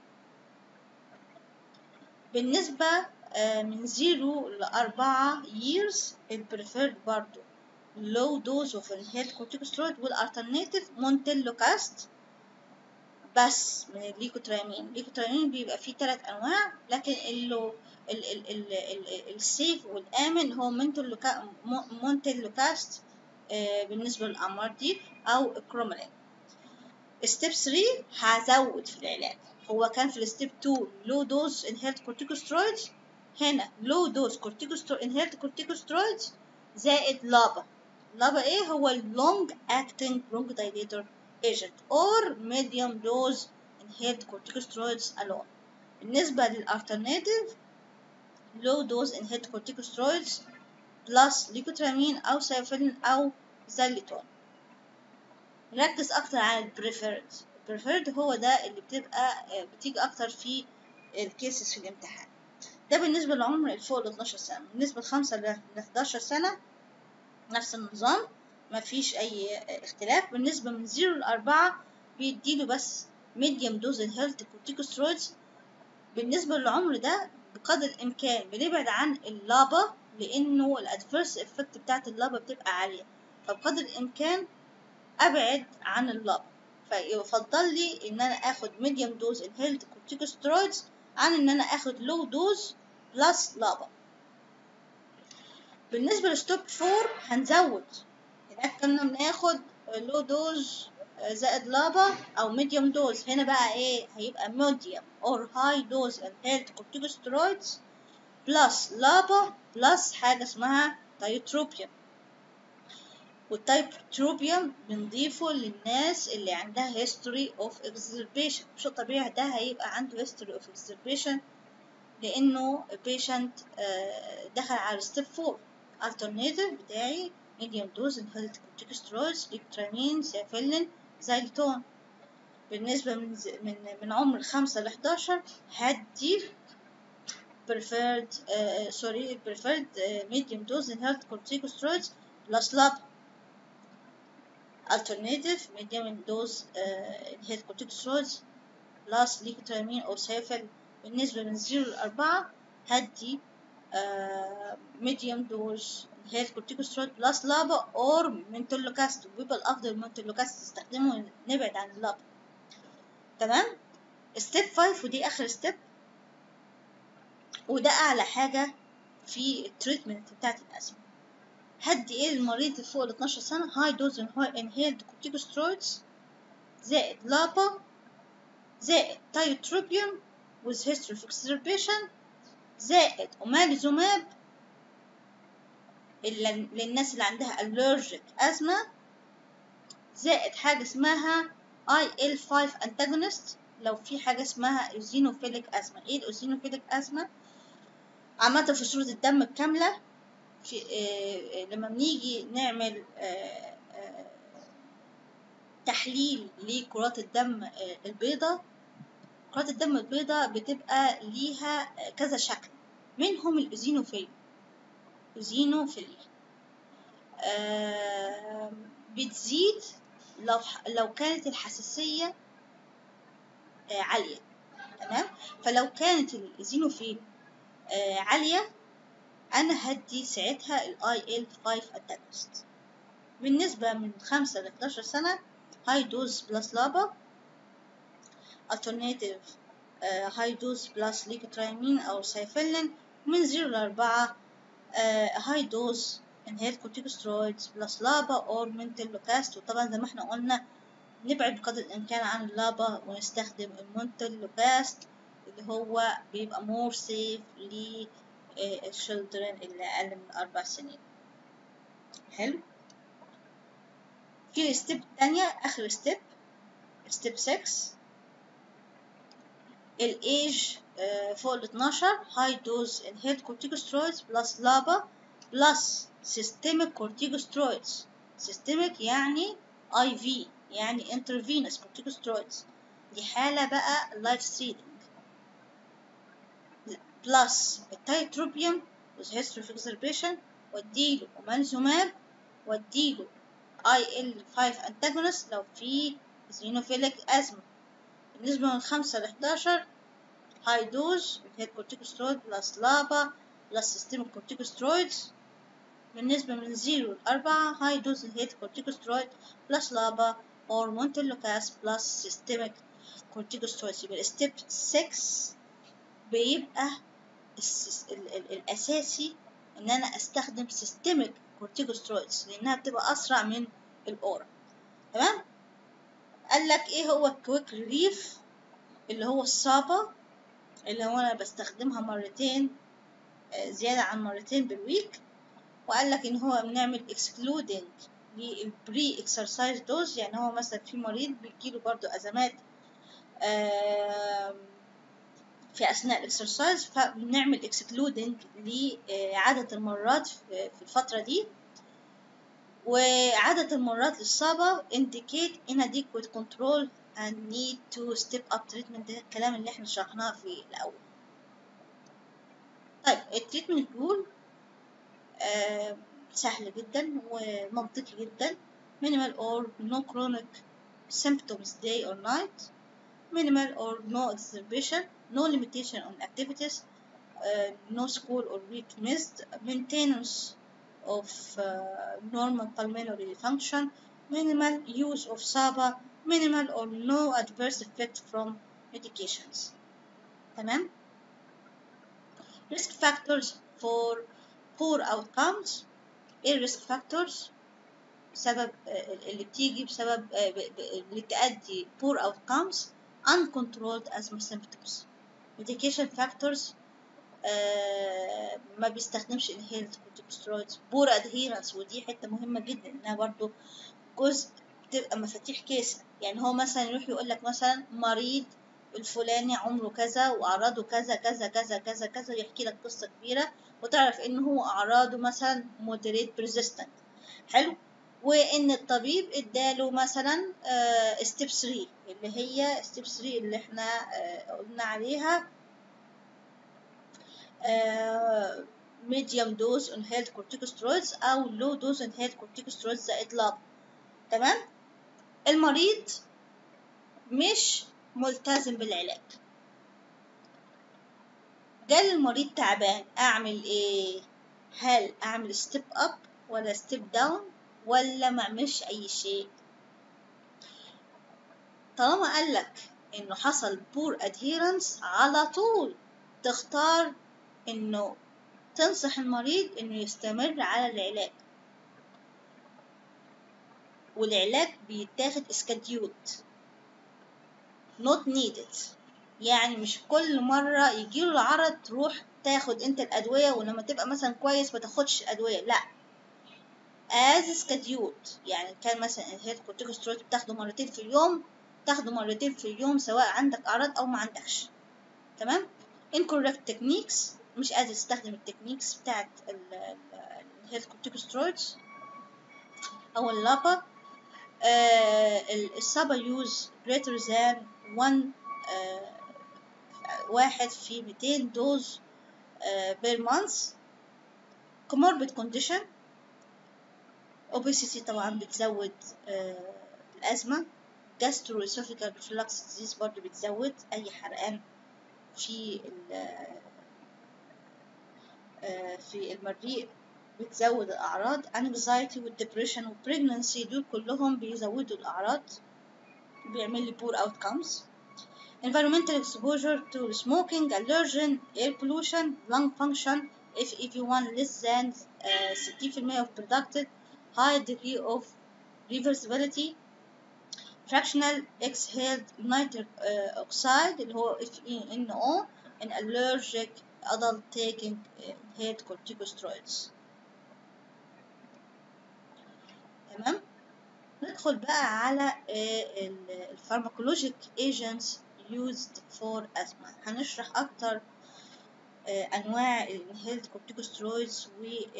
بالنسبة من زيرو لأربعة years البريفيرد برضو low dose of inhaled corticosteroid والالترناتيف مونتيلوكاست بس من الليكوتريامين الليكوتريامين بيبقى فيه ثلاث انواع لكن اللو ال ال ال ال السيف والامن هو مونتيلوكاست آه بالنسبه للامراض دي او كرومولين ستيب 3 هزود في العلاج هو كان في الستيب 2 لو دوز انهيلد كورتيكوسترويدز هنا لو دوز كورتيكوسترويد انهيلد كورتيكوسترويدز زائد لابا لابا ايه هو long acting bronchodilator agent or medium dose inhaled corticosteroids alone بالنسبة للالترناتيف low dose inhaled corticosteroids plus ليكوترامين أو سيفلين أو زاليتون نركز أكتر على البريفيرد البريفيرد هو ده اللي بتبقى بتيجي أكتر في الكيسز في الامتحان ده بالنسبة للعمر الفوق ل 12 سنة بالنسبة لخمسة ل 11 سنة نفس النظام مفيش أي اختلاف بالنسبة من زيرو لأربعة بيديله بس ميديوم دوز الهيلث كورتيكوسترويدز بالنسبة للعمر ده بقدر الإمكان بنبعد عن اللابا لأنه الأدفيرس إفكت بتاعت اللابا بتبقى عالية فبقدر الإمكان أبعد عن اللابا فيفضل لي إن أنا آخد ميديوم دوز الهيلث كورتيكوسترويدز عن إن أنا آخد لو دوز بلس لابا بالنسبة لستوب 4 هنزود هناك كنا بناخد لو دوز زائد لابا او ميديوم دوز هنا بقى ايه هيبقى ميديوم اور هاي دوز انهيلد كورتيكوستيرويدز بلس لابا بلس حاجة اسمها تايوتروبيوم والتايوتروبيوم بنضيفه للناس اللي عندها history of exacerbation مش طبيعي ده هيبقى عنده history of exacerbation لأنه patient دخل على step 4 alternative بتاعي medium dose inhaled corticosteroids ليكترامين سيفلين زايلتون بالنسبة من من من عمر خمسة لحداشر هدي preferred uh, sorry preferred uh, medium dose inhaled corticosteroids plus lab alternative medium dose uh, inhaled corticosteroids plus ليكوترامين أو سيفل بالنسبة من زيرو لأربعة هدي medium dose inhaled corticosteroid plus لابا or منتولوكاست وبيبقى الأفضل المنتولوكاست تستخدمه نبعد عن اللابا تمام ستيب 5 ودي آخر ستيب وده أعلى حاجة في التريتمنت بتاعت الأزمة هدي إيه للمريض فوق ال 12 سنة هاي دوز انهيلد كورتيكوسترويدز زائد لابا زائد تايوتروبيوم with history of exacerbation زائد اوماليزوماب للناس اللي عندها allergic أزمة زائد حاجة اسمها IL-5 antagonist لو في حاجة اسمها ايزينوفيليك أزمة ايه الايزينوفيليك أزمة عامة في صورة الدم الكاملة في آه لما بنيجي نعمل آه آه تحليل لكرات الدم آه البيضاء كرات الدم البيضاء بتبقى ليها كذا شكل منهم الإيزينوفيل إيزينوفيليا آه بتزيد لو لو كانت الحساسية آه عالية تمام فلو كانت الإيزينوفيل آه عالية أنا هدي ساعتها ال IL-5 antagonist بالنسبة من خمسة لحداشر سنة هاي دوز بلس لابا alternative هاي دوز بلس ليكوترايمين أو سايفلين من زيرو لأربعة هاي دوز inhaled corticosteroids بلس لابا أو منتلوكاست وطبعا زي ما احنا قلنا نبعد بقدر الإمكان عن اللابا ونستخدم المونتلوكاست اللي هو بيبقى more safe للchildren اللي أقل من أربع سنين حلو في الستيب التانية آخر ستيب ستيب 6 الايج فوق ال 12 هاي دوز inhaled corticosteroids بلس لابا بلس systemic corticosteroids systemic يعني اي في يعني intravenous corticosteroids دي حالة بقى life threatening بلس التايتروبيوم with history of exacerbation واديله اومالزوماب واديله اي ال 5 antagonist لو في زينوفيليك أزمة بالنسبة من خمسة لحداشر هاي دوز هيد كورتيكوسترويد بلس لابا بلس سيستميك كورتيكوسترويدز بالنسبة من زيرو لأربعة هاي دوز هيد كورتيكوسترويد بلس لابا or مونتلوكاس بلس سيستميك كورتيكوسترويدز يبقى ستيب 6 بيبقى ال ال الأساسي إن أنا أستخدم سيستميك كورتيكوسترويدز لأنها بتبقى أسرع من الأورا تمام قال لك ايه هو الكويك ريليف اللي هو الصابة اللي هو انا بستخدمها مرتين زيادة عن مرتين بالويك وقال لك ان هو بنعمل اكسكلودنج للبري اكسرسايز دوز يعني هو مثلا في مريض بيجيله برضو ازمات في اثناء الاكسرسايز فبنعمل اكسكلودنج لعدد المرات في الفترة دي وعدد المرات للصابة indicate inadequate control and need to step up treatment ده الكلام اللي احنا شرحناه في الأول طيب التريتمنت رول آه سهل جدا ومنطقي جدا minimal or no chronic symptoms day or night minimal or no exacerbation no limitation on activities uh, no school or week missed maintenance of uh, normal pulmonary function, minimal use of SABA, minimal or no adverse effect from medications. تمام؟ Risk factors for poor outcomes ايه الريسك فاكتورز سبب اللي بتيجي بسبب اللي تؤدي poor outcomes uncontrolled asthma symptoms medication factors آه ما بيستخدمش inhaled corticosteroids poor adherence ودي حتة مهمة جدا انها برضو جزء بتبقى مفاتيح كيسة يعني هو مثلا يروح يقول لك مثلا مريض الفلاني عمره كذا واعراضه كذا كذا كذا كذا كذا يحكي لك قصة كبيرة وتعرف ان هو اعراضه مثلا moderate persistent حلو وان الطبيب اداله مثلا ستيب 3 اللي هي ستيب 3 اللي احنا آه قلنا عليها ميديوم دوز inhaled corticosteroids او لو دوز inhaled corticosteroids زائد لاب تمام المريض مش ملتزم بالعلاج جال المريض تعبان اعمل ايه هل اعمل ستيب اب ولا ستيب داون ولا ما اعملش اي شيء طالما قالك انه حصل بور ادهيرنس على طول تختار انه تنصح المريض انه يستمر على العلاج والعلاج بيتاخد اسكاديوت not needed يعني مش كل مرة يجيله العرض تروح تاخد انت الأدوية ولما تبقى مثلا كويس ما تاخدش الأدوية لا as scheduled يعني كان مثلا الهيد كورتيكوسترويد بتاخده مرتين في اليوم تاخده مرتين في اليوم سواء عندك أعراض أو ما عندكش تمام incorrect techniques مش قادر تستخدم التكنيكس بتاعت الهيد كورتيكوسترويدز أو اللابا السابا يوز greater than one uh, واحد في 200 دوز uh, per month comorbid condition obesity طبعا بتزود uh, الأزمة gastroesophageal reflux disease برضو بتزود أي حرقان في في المريء بتزود الأعراض anxiety والdepression والpregnancy دول كلهم بيزودوا الأعراض بيعمل لي poor outcomes environmental exposure to smoking allergen air pollution lung function if EV1 less than uh, 60% of predicted high degree of reversibility fractional exhaled nitric uh, oxide اللي هو FeNO in allergic adult taking inhaled corticosteroids تمام ندخل بقى على الفارماكولوجيك agents used for asthma هنشرح أكتر أنواع الانهيلد كورتيكوسترويدز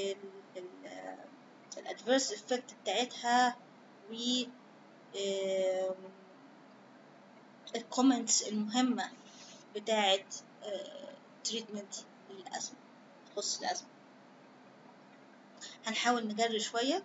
والادفيرس افكت بتاعتها و الكومنتس المهمة بتاعت تريتمنت للأزمة تخص الأزمة هنحاول نجري شوية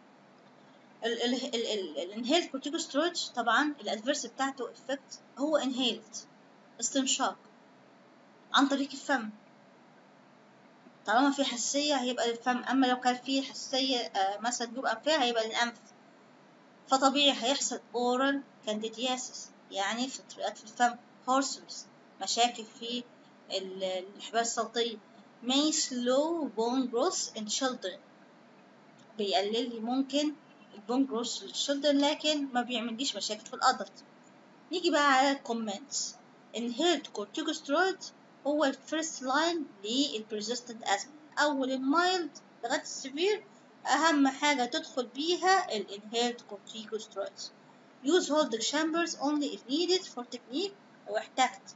الانهيلد كورتيكوسترويد طبعا الادفيرس بتاعته افكت هو انهيلد استنشاق عن طريق الفم طالما في حساسية هيبقى للفم أما لو كان في حساسية آه مثلا جيوب أنفية هيبقى للأنف فطبيعي هيحصل أورال كانديدياسيس يعني في طريقات في الفم هورسنس مشاكل في الحبال الصوتية may slow bone growth in children بيقلل لي ممكن البون جروث للشلدرن لكن ما بيعمليش مشاكل في الأدلت نيجي بقى على الكومنتس inhaled corticosteroid هو الفيرست لاين للبرزيستنت أزمة أول المايلد لغاية السيفير أهم حاجة تدخل بيها الانهيلد corticosteroids use holding chambers only if needed for technique أو احتجت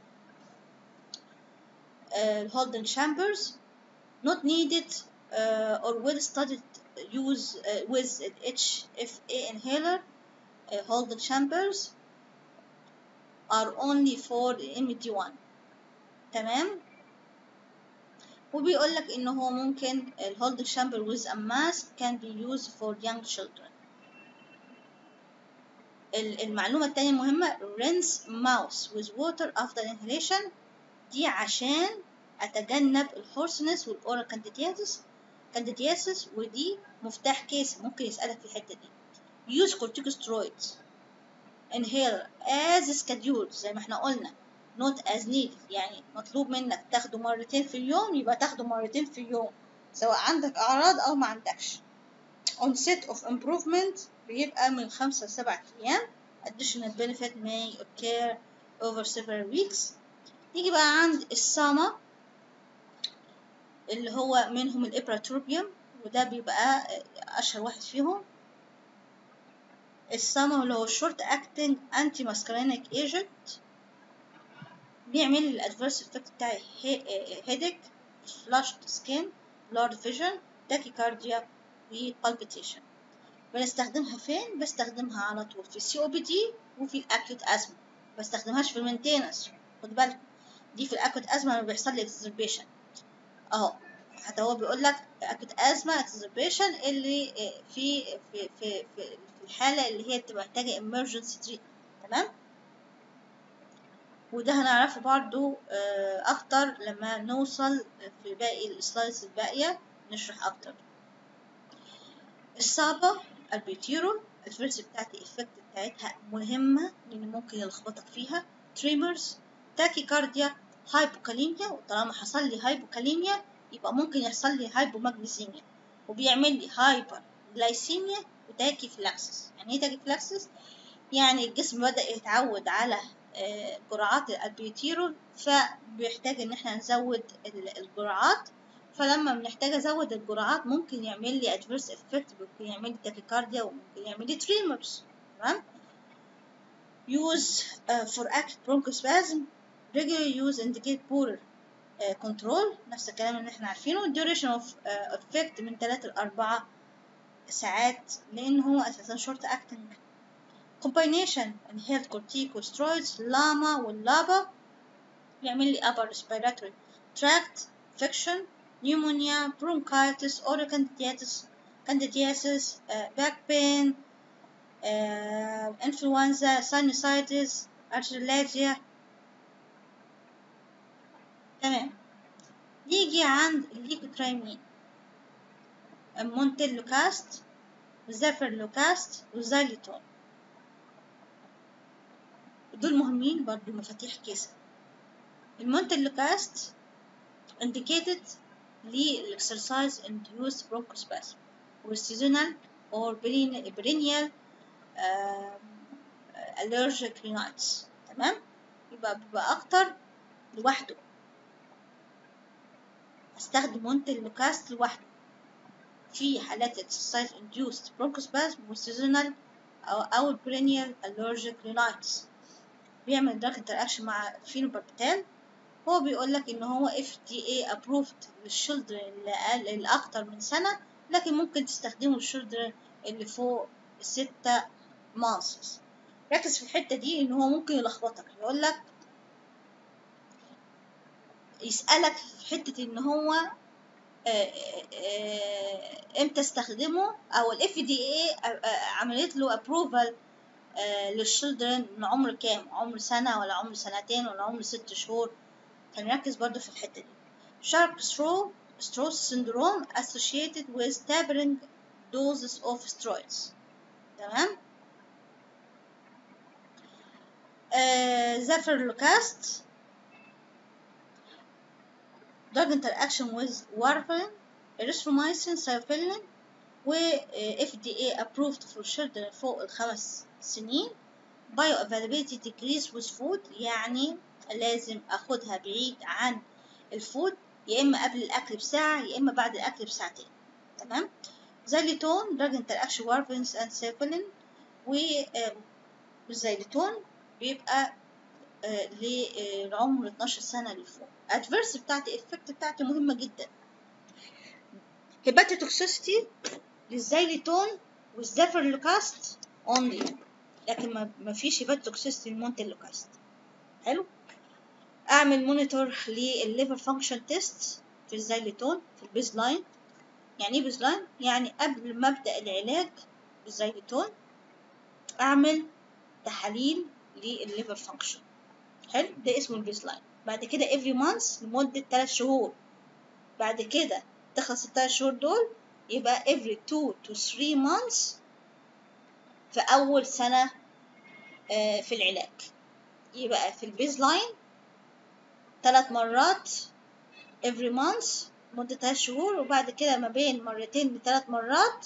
uh, holding chambers not needed uh, or well studied use uh, with HFA inhaler uh, holding chambers are only for MD1 تمام وبيقول لك ان هو ممكن الهولد chamber with a mask can be used for young children المعلومة التانية المهمة rinse mouth with water after inhalation دي عشان أتجنب الهورسنس والأورال كانديديازيس كانديدياسيس ودي مفتاح كيس ممكن يسألك في الحتة دي use corticosteroids inhaler as scheduled زي ما احنا قلنا not as needed يعني مطلوب منك تاخده مرتين في اليوم يبقى تاخده مرتين في اليوم سواء عندك أعراض أو ما عندكش onset of improvement بيبقى من خمسة لسبعة أيام additional benefit may occur over several weeks نيجي بقى عند الساما اللي هو منهم الإبراتروبيوم وده بيبقى أشهر واحد فيهم الساما اللي هو short acting anti muscarinic agent بيعمل لي الادفيرس افكت بتاعي هيدك flushed skin blurred vision tachycardia وبالبيتيشن بنستخدمها فين بستخدمها على طول في السي او بي دي وفي الاكيوت ازمه بستخدمهاش في المينتيننس خد بالك دي في الاكيوت ازمه لما بيحصل لي اكزربيشن اهو حتى هو بيقول لك اكيوت ازمه اكزربيشن اللي في في في في الحاله اللي هي بتبقى محتاجه emergency treatment تمام وده هنعرفه برضو اكتر لما نوصل في باقي السلايدز الباقيه نشرح اكتر الصعبة البيتيرو الفيرس بتاعتي الإفكت بتاعتها مهمة لأن ممكن يلخبطك فيها تريمرز تاكيكارديا هايبوكاليميا وطالما حصل لي هايبوكاليميا يبقى ممكن يحصل لي هايبوماجنيزيميا وبيعمل لي هايبر جلايسيميا وتاكي فلاكسس يعني ايه تاكي فلاكسس يعني الجسم بدأ يتعود على جرعات البيوتيرول فبيحتاج ان احنا نزود الجرعات فلما بنحتاج ازود الجرعات ممكن يعمل لي adverse effect ممكن يعمل لي تاكيكارديا وممكن يعمل لي tremors تمام use uh, for acute bronchospasm regular use indicate poor uh, control نفس الكلام اللي احنا عارفينه duration of uh, effect من 3 ل 4 ساعات لان هو اساسا short acting combination inhaled corticosteroids لاما واللابا بيعمل لي upper respiratory tract infection pneumonia, bronchitis, oral candidiasis, candidiasis uh, back pain, uh, influenza, sinusitis, arthrialgia. تمام نيجي عند الليكوترايمين مونتيلوكاست زافرلوكاست وزايليتون دول مهمين برضو مفاتيح كيسة المونتيلوكاست indicated للإكسرسايز induced bronchospasm والسيزونال or perennial uh, allergic rhinitis تمام يبقى بيبقى أكتر لوحده استخدم مونتل لوكاست لوحده في حالات exercise induced bronchospasm والسيزونال أو أو perennial allergic rhinitis بيعمل drug interaction مع فينوباربيتال هو بيقول لك ان هو FDA approved للشلدرن اللي اللي اكتر من سنة لكن ممكن تستخدمه للشلدرن اللي فوق ستة مانسز ركز في الحتة دي ان هو ممكن يلخبطك يقول لك يسألك في حتة ان هو امتى استخدمه او ال FDA عملت له approval للشلدرن من عمر كام عمر سنة ولا عمر سنتين ولا عمر ست شهور هنركز برضو في الحتة دي sharp straw straw syndrome associated with tapering doses of steroids تمام آه زافرلوكاست drug interaction with warfarin erythromycin sulfilin و FDA approved for children فوق الخمس سنين bioavailability decrease with food يعني لازم اخدها بعيد عن الفود يا اما قبل الاكل بساعه يا اما بعد الاكل بساعتين تمام زيليتون دراج انتراكشن وارفنز اند سيفلين والزيليتون بيبقى لعمر 12 سنه لفوق ادفيرس بتاعتي افكت بتاعتي مهمه جدا هيباتوتوكسيستي للزيليتون والزافرلوكاست اونلي لكن ما فيش هيباتوتوكسيستي للمونتيلوكاست حلو اعمل مونيتور للليفر فانكشن تيست في الزيليتون في البيز لاين يعني ايه بيز لاين يعني قبل ما ابدا العلاج بالزيليتون اعمل تحاليل للليفر فانكشن حلو ده اسمه البيز لاين بعد كده every month لمدة 3 شهور بعد كده تخلص التلات شهور دول يبقى every 2 to 3 months في أول سنة في العلاج يبقى في البيز لاين ثلاث مرات every month مدة ثلاث شهور وبعد كده ما بين مرتين لثلاث مرات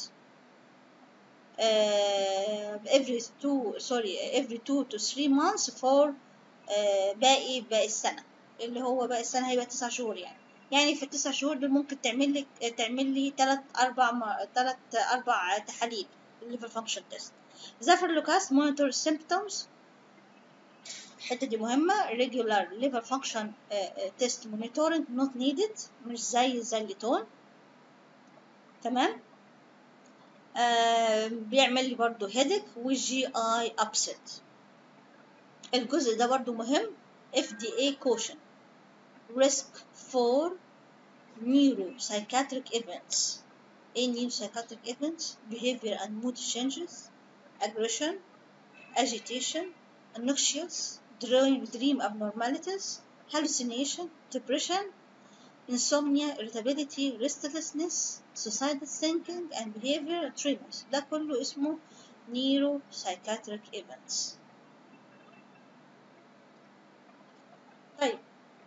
آه every two sorry every two to three months for آه باقي باقي السنة اللي هو باقي السنة هيبقى تسع شهور يعني يعني في التسع شهور دول ممكن تعمل لي تعمل لي تلات أربع م- تلات أربع تحاليل liver function test زفر لوكاس monitor symptoms الحتة دي مهمة regular liver function uh, uh, test monitoring not needed مش زي الزليتون تمام آه بيعمل لي برضو headache والجي اي upset الجزء ده برضو مهم FDA caution risk for neuropsychiatric events ايه neuropsychiatric events behavior and mood changes aggression agitation anxious dream, dream abnormalities hallucination depression insomnia irritability restlessness suicidal thinking and behavior tremors ده كله اسمه neuropsychiatric events طيب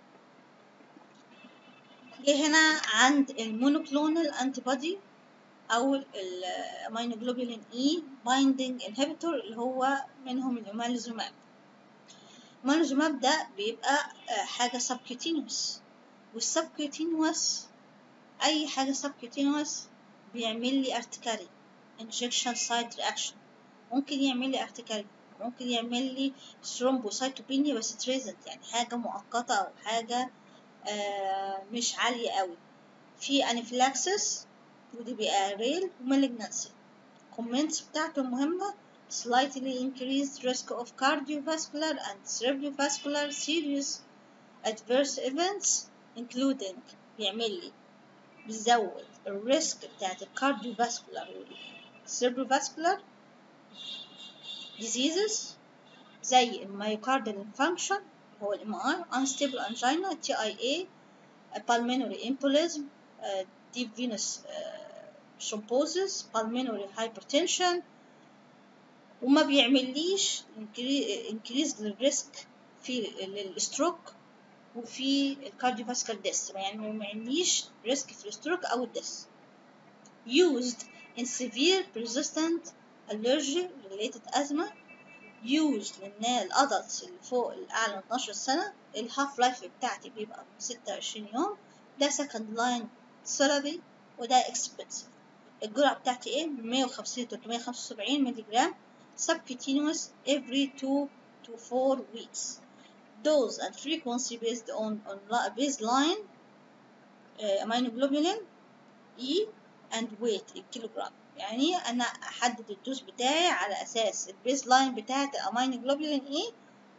جه هنا عند المونوكلونال انتي بودي او الامينوجلوبولين اي بايندينج انهبيتور اللي هو منهم الاماليزوماب الاماليزوماب ده بيبقى حاجه سبكيوتينوس والسبكيوتينوس اي حاجه سبكيوتينوس بيعمل لي ارتكاري انجكشن سايد رياكشن ممكن يعمل لي ارتكاري ممكن يعمل لي ثرومبوسايتوبينيا بس تريزنت يعني حاجه مؤقته او حاجه آه مش عاليه قوي في انافيلاكسس ودي بيبقى ريل ومالجنسي comments بتاعته مهمة slightly increased risk of cardiovascular and cerebrovascular serious adverse events including بيعمل لي بيزود الريسك بتاعت الكارديوفاسكولار والcerebrovascular diseases زي الميوكاردال infarction هو الام ار unstable angina TIA pulmonary embolism uh, deep venous uh, thrombosis pulmonary hypertension وما بيعمليش increase للريسك في الستروك وفي الكارديوفاسكال ديس يعني ما يعمليش ريسك في الستروك او الديس used in severe persistent allergy related asthma used للناس الادلتس اللي فوق الاعلى من 12 سنه الهاف لايف بتاعتي بيبقى 26 يوم ده second line therapy وده expensive الجرعة بتاعتي ايه 150 375 مللي جرام subcutaneous every 2 to 4 weeks dose and frequency based on, on baseline uh, immunoglobulin E and weight الكيلوغرام يعني انا احدد الدوز بتاعي على اساس البيز لاين بتاعت الامينوجلوبولين اي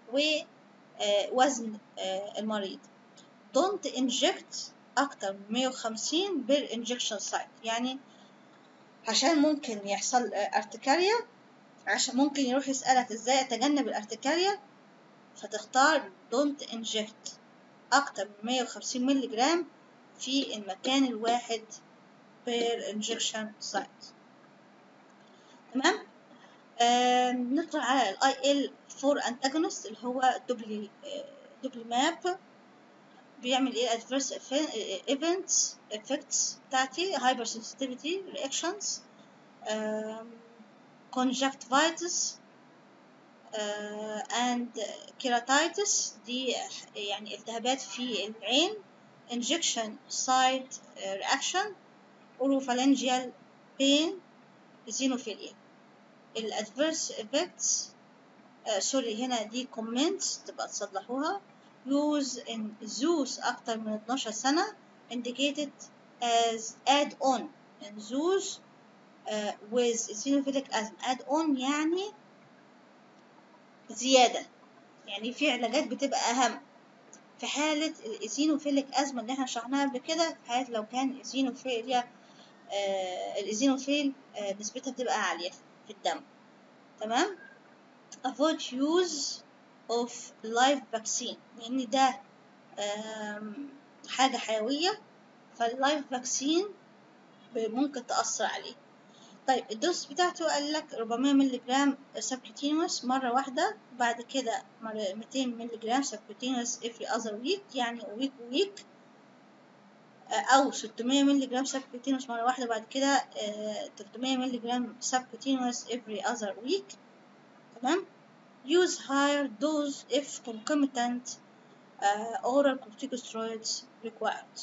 ووزن المريض don't inject اكتر من 150 بير انجكشن سايت يعني عشان ممكن يحصل ارتكاريا عشان ممكن يروح يسألك ازاي اتجنب الارتكاريا فتختار don't inject اكتر من 150 مللي جرام في المكان الواحد per injection site تمام آه ندخل على الاي ال 4 antagonist اللي هو دوبلي دوبلي ماب بيعمل ايه adverse events effects بتاعتي hypersensitivity reactions um, conjunctivitis uh, and keratitis دي يعني التهابات في العين injection site reaction oropharyngeal pain xenophilia الادفيرس effects سوري هنا دي comments تبقى تصلحوها use in zoos أكتر من 12 سنة indicated as add on in zoos uh, with eosinophilic asthma add on يعني زيادة يعني في علاجات بتبقى أهم في حالة الإيزينوفيليك أزمة اللي احنا شرحناها قبل كده في حالة لو كان إيزينوفيليا آه الإيزينوفيل آه نسبتها بتبقى عالية في الدم تمام avoid use of live vaccine لأن ده حاجة حيوية فاللايف فاكسين ممكن تأثر عليه طيب الدوز بتاعته قال لك 400 مللي جرام سبكوتينوس مرة واحدة بعد كده 200 مللي جرام سبكوتينوس every other week يعني week week أو 600 مللي جرام سبكوتينوس مرة واحدة بعد كده آه، 300 مللي جرام سبكوتينوس every other week تمام use higher dose if concomitant uh, oral corticosteroids required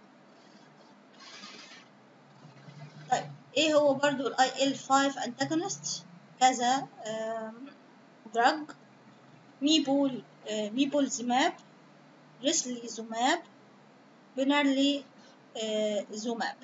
طيب ايه هو برضو ال IL-5 antagonist كذا آم، drug ميبول آه، ميبولزماب ريسليزوماب بنارلي آه، زوماب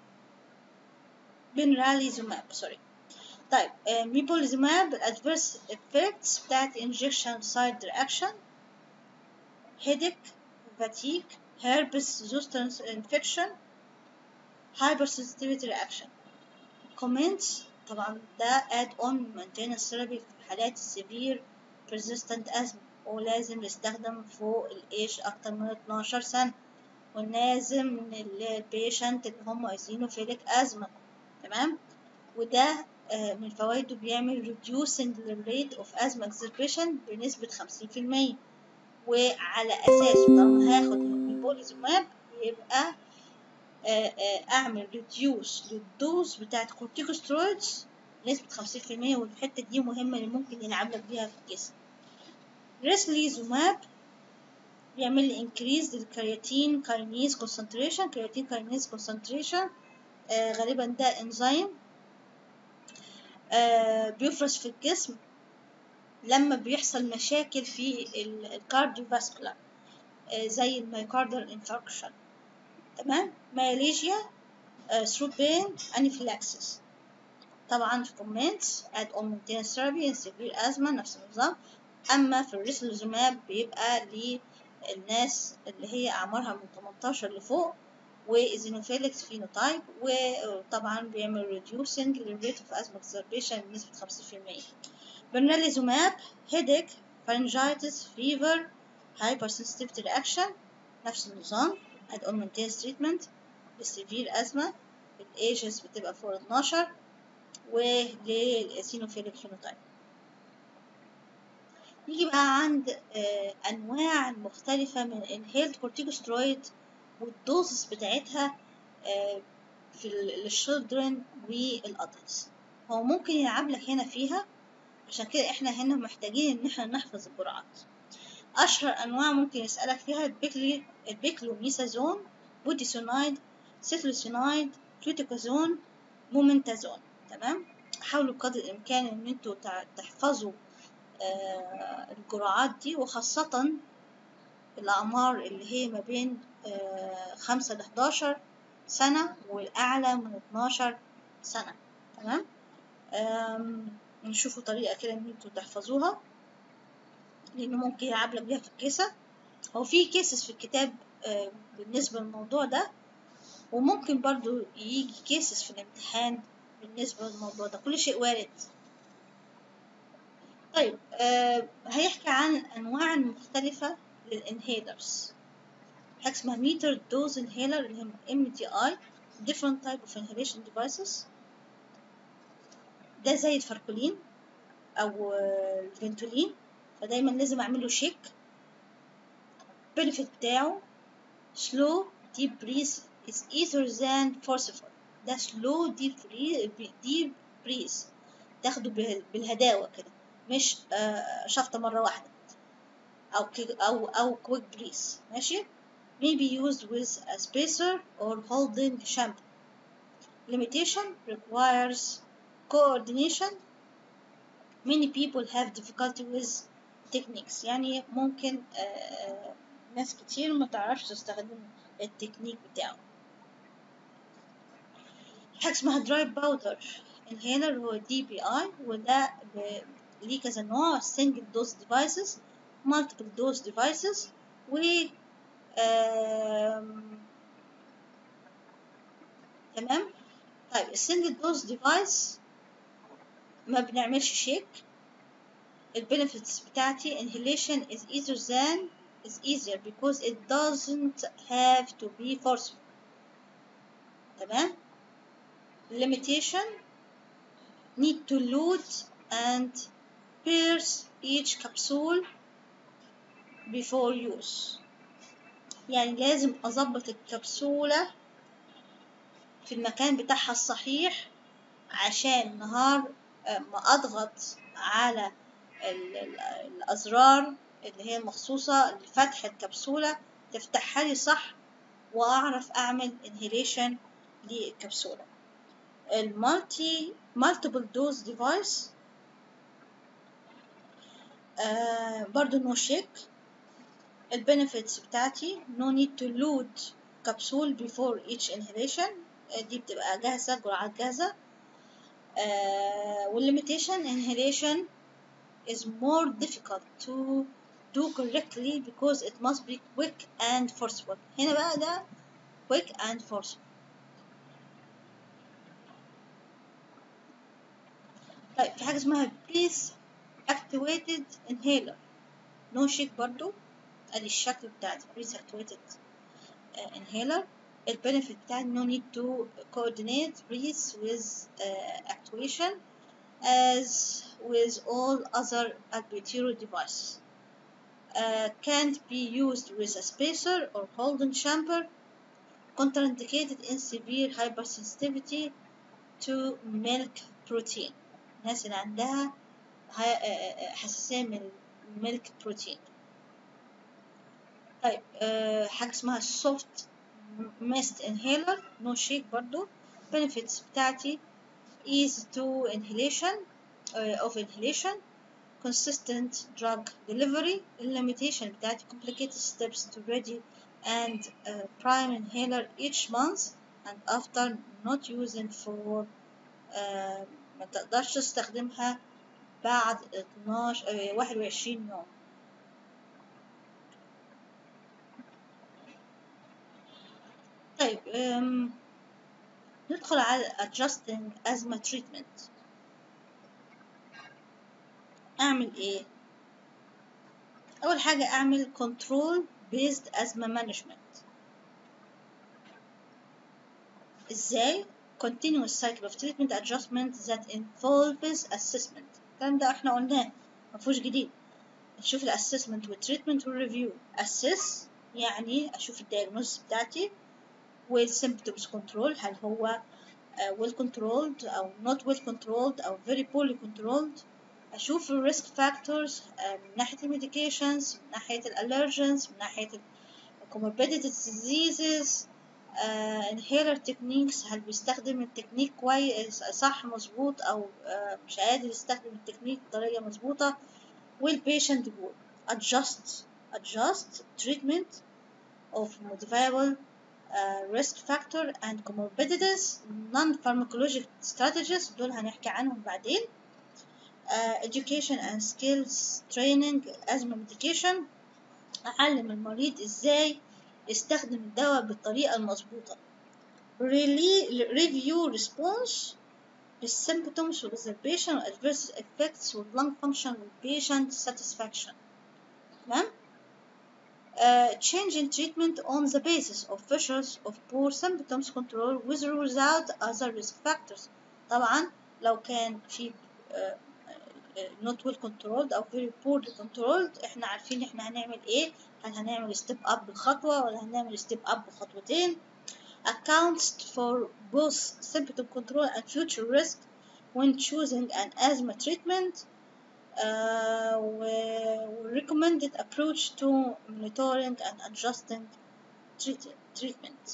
بنراليزوماب سوري طيب آه، ميبولزماب الادفيرس effects بتاعت injection side reaction headache fatigue herpes zoster infection hypersensitivity reaction comments طبعا ده add on maintenance therapy في حالات severe persistent asthma ولازم يستخدم فوق الايش اكتر من 12 سنة ولازم من البيشنت اللي هم ايزينوفيليك ازمة تمام وده آه، من فوائده بيعمل reducing the rate of asthma exacerbation بنسبة 50% وعلى أساس طالما هاخد البوليزوماب يبقى آه، آه، أعمل reduce للدوز بتاعت كورتيكوسترويدز بنسبة 50% والحتة دي مهمة اللي ممكن يلعب لك بيها في الجسم ريسليزوماب بيعمل لي increase للكرياتين كاينيز concentration كرياتين كاينيز concentration آه غالبا ده انزيم آه بيفرز في الجسم لما بيحصل مشاكل في الكارديوفاسكولار آه زي الميوكاردال انفاركشن تمام مايليجيا through pain anaphylaxis طبعا في comments add on maintenance therapy in severe asthma نفس النظام أما في الريسلوزوماب بيبقى للناس اللي هي أعمارها من 18 لفوق وإزينوفيلكس فينوتايب وطبعا بيعمل reducing للريت of asthma exacerbation بنسبة 50% برناليزوماب headache pharyngitis fever hypersensitivity reaction نفس النظام add on maintenance treatment للسيفير أزمة الأيجز بتبقى فوق 12 وللإسينوفيليك فينوتايب نيجي بقى عند آه، أنواع مختلفة من inhaled corticosteroid والدوزز بتاعتها آه، في الشيلدرن والأدلتس هو ممكن يلعب لك هنا فيها عشان كده احنا هنا محتاجين ان احنا نحفظ الجرعات اشهر انواع ممكن يسألك فيها البيكلي البيكلوميثازون بوديسونايد سيتلوسينايد فلوتيكازون مومنتازون تمام حاولوا بقدر الامكان ان انتوا تع- تحفظوا آه، الجرعات دي وخاصة الأعمار اللي هي ما بين آه، خمسة لحداشر سنة والأعلى من اتناشر سنة تمام آم، نشوفوا طريقة كده إن انتوا تحفظوها لأنه ممكن يلعب لك بيها في الكيسة هو في كيسز في الكتاب آه، بالنسبة للموضوع ده وممكن برضو يجي كيسز في الامتحان بالنسبة للموضوع ده كل شيء وارد طيب آه هيحكي عن أنواع مختلفة للإنهيلرز حاجة اسمها meter dose inhaler اللي هم MDI different type of inhalation devices ده زي الفركولين أو آه، الفنتولين فدايما لازم أعمله شيك benefit بتاعه slow deep breath is easier than forceful ده slow deep breath, deep breath تاخده بال- بالهداوة كده مش آه، شفطة مرة واحدة أو كي- أو أو quick breath ماشي may be used with a spacer or holding shampoo limitation requires coordination many people have difficulty with techniques يعني ممكن آه، آه، ناس كتير ما تعرفش تستخدم التكنيك بتاعه حاجة اسمها dry powder inhaler هو DPI وده ب- ليه كذا نوع single dose devices multiple dose devices و آم، تمام طيب السنجل دوز ديفايس ما بنعملش شيك البنفيتس بتاعتي inhalation is easier than is easier because it doesn't have to be forceful تمام limitation need to load and pierce each capsule before use يعني لازم أظبط الكبسولة في المكان بتاعها الصحيح عشان نهار ما أضغط على ال- ال- الأزرار اللي هي المخصوصة لفتح الكبسولة تفتحها لي صح وأعرف أعمل inhalation للكبسولة المالتي multiple dose device آه برضو نو شيك البنفيتس بتاعتي no need to load capsule before each inhalation آه، دي بتبقى جاهزة جرعات جاهزة آه والليميتيشن inhalation is more difficult to do correctly because it must be quick and forceful هنا بقى ده quick and forceful طيب في حاجة اسمها breath activated inhaler نو شيك برضو ادي الشكل بتاع breath activated uh, inhaler البنفيت بتاعي no need to coordinate breath with uh, actuation as with all other albuterol devices uh, can't be used with a spacer or Holden chamber contraindicated in severe hypersensitivity to milk protein الناس اللي عندها ها- آه، حساسية من الميلك بروتين طيب آه، حاجة اسمها soft mist inhaler no shake برضو benefits بتاعتي easy to inhalation uh, of inhalation consistent drug delivery limitation بتاعتي complicated steps to ready and uh, prime inhaler each month and after not using for uh, ما تقدرش تستخدمها بعد 12 آه، 21 يوم طيب أم، ندخل على adjusting asthma treatment أعمل إيه؟ أول حاجة أعمل control based asthma management إزاي؟ continuous cycle of treatment adjustment that involves assessment الكلام ده احنا قلناه مفهوش جديد نشوف الاسسمنت والتريتمنت والريفيو assess يعني اشوف الدياجنوز بتاعتي والsymptoms control هل هو uh, well controlled او not well controlled او very poorly controlled اشوف ال risk factors uh, من ناحية الميديكيشنز من ناحية الالرجنز من ناحية ال comorbidity diseases uh, inhaler techniques هل بيستخدم التكنيك كويس صح مظبوط او uh, مش قادر يستخدم التكنيك بطريقة مظبوطة والبيشنت جول adjust adjust treatment of modifiable uh, risk factor and comorbidities non-pharmacologic strategies دول هنحكي عنهم بعدين uh, education and skills training asthma medication أعلم المريض إزاي يستخدم الدواء بالطريقة المظبوطة Really, review response للsymptoms والobservation والadverse effects والlung function والpatient satisfaction تمام uh, change in treatment on the basis of features of poor symptoms control with or without other risk factors طبعا لو كان في uh, uh, not well controlled أو very poorly controlled احنا عارفين احنا هنعمل ايه هل هنعمل step up بخطوة ولا هنعمل step up بخطوتين accounts for both symptom control and future risk when choosing an asthma treatment uh, و- recommended approach to monitoring and adjusting treat- treatment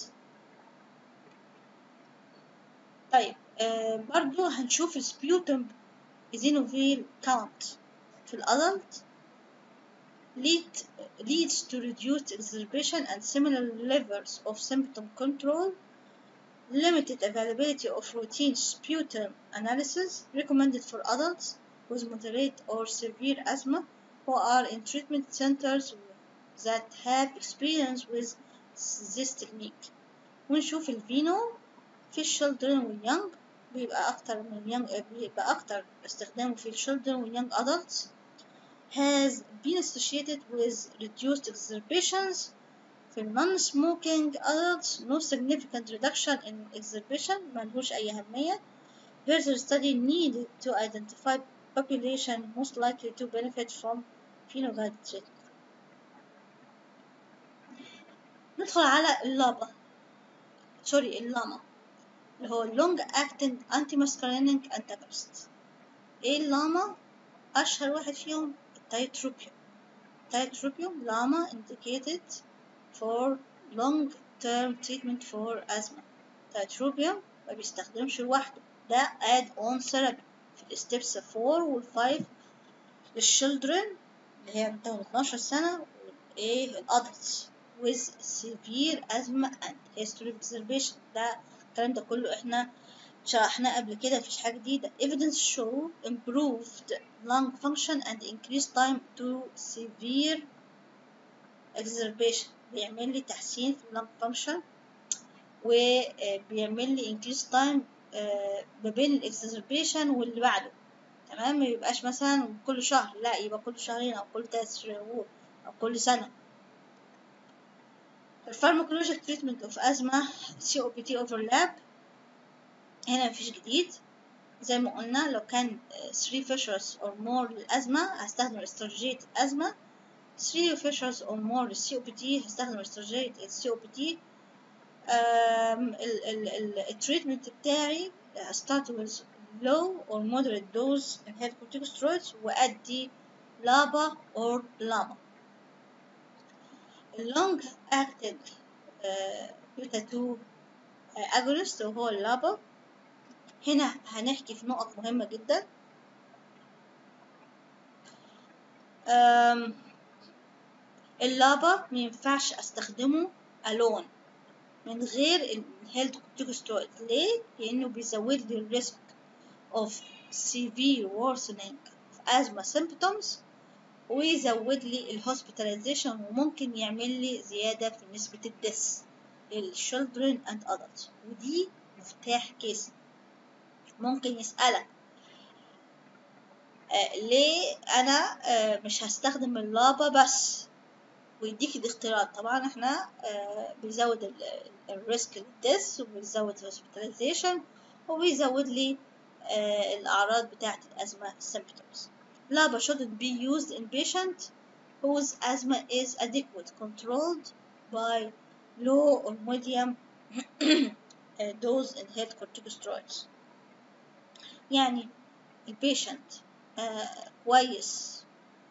طيب آه برضو هنشوف السبيوتم eosinophil count في الادلت lead, leads to reduced exacerbation and similar levels of symptom control limited availability of routine sputum analysis recommended for adults with moderate or severe asthma who are in treatment centers that have experience with this technique ونشوف الفينو في الشلدرن واليونج بيبقى أكتر من اليونج بيبقى أكتر استخدامه في الشلدرن واليونج adults has been associated with reduced exacerbations في ال non-smoking adults no significant reduction in exacerbation ملهوش أي أهمية further study needed to identify population most likely to benefit from phenol treatment ندخل على اللابا سوري اللاما اللي هو long acting antimuscarinic antagonist ايه اللاما اشهر واحد فيهم التايتروبيوم التايتروبيوم لاما indicated for long term treatment for asthma التايتروبيوم ما بيستخدمش لوحده ده add on therapy في الستبس 4 وال 5 للchildren اللي هي من 12 سنة والايه الادلتس with severe asthma and history of observation ده الكلام ده كله احنا شرحناه قبل كده مفيش حاجة جديدة evidence show improved lung function and increased time to severe exacerbation بيعمل لي تحسين في lung function وبيعمل لي increased time ما بين الاكزربيشن واللي بعده تمام ما يبقاش مثلا كل شهر لا يبقى كل شهرين او كل تلات شهور او كل سنة الفارماكولوجيك تريتمنت اوف ازمة سي او بي تي اوفرلاب هنا مفيش جديد زي ما قلنا لو كان 3 فيشرز or more للأزمة هستخدم استراتيجية الأزمة 3 فيشرز or more للسي او بي تي هستخدم استراتيجية السي او بي تي التريتمنت بتاعي start with low or moderate dose inhaled corticosteroids وأدي لابا or لاما اللونج acting بيتا 2 agonist وهو اللابا هنا هنحكي في نقط مهمة جدا اللابا مينفعش استخدمه alone من غير الهيلد كورتيكوسترويد ليه؟ لأنه بيزود لي الريسك of severe worsening of asthma symptoms ويزود لي الهوسبيتاليزيشن وممكن يعمل لي زيادة في نسبة الدس للchildren and adults ودي مفتاح كيس ممكن يسألك آه ليه أنا آه مش هستخدم اللابا بس ويديك الاختيارات طبعا احنا آه بيزود الريسك للدس وبيزود الهوسبيتاليزيشن وبيزود لي آه الأعراض بتاعة الأزمة symptoms LABA shouldn't be used in patient whose asthma is adequate controlled by low or medium dose inhaled corticosteroids يعني البيشنت آه كويس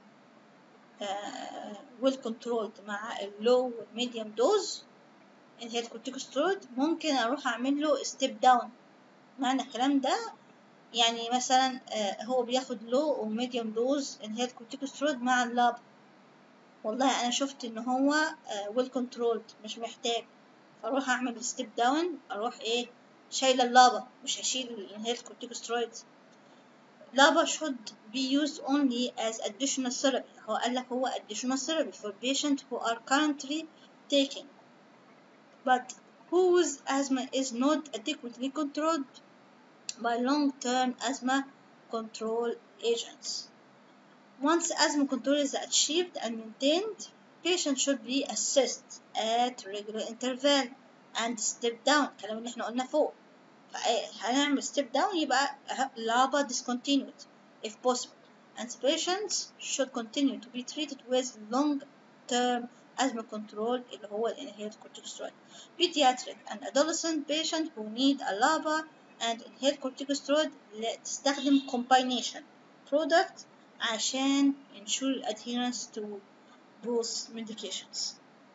آه well controlled مع اللو والميديوم دوز inhaled corticosteroid ممكن اروح اعمل له step down معنى الكلام ده يعني مثلا آه هو بياخد لو وميديوم دوز inhaled corticosteroid مع اللاب والله انا شفت ان هو آه well controlled مش محتاج فاروح اعمل ستيب داون اروح ايه شايله اللابا مش هشيل الانهيلد corticosteroids لابا should be used only as additional therapy هو قال لك هو additional therapy for patients who are currently taking but whose asthma is not adequately controlled by long-term asthma control agents. Once asthma control is achieved and maintained, patient should be assessed at regular interval and step down الكلام اللي احنا قلنا فوق هنعمل step down يبقى LABA discontinued if possible and patients should continue to be treated with long-term asthma control اللي هو inhaled corticosteroid. Pediatric and adolescent patient who need a LABA and inhaled corticosteroid تستخدم combination product عشان ensure adherence to both medications.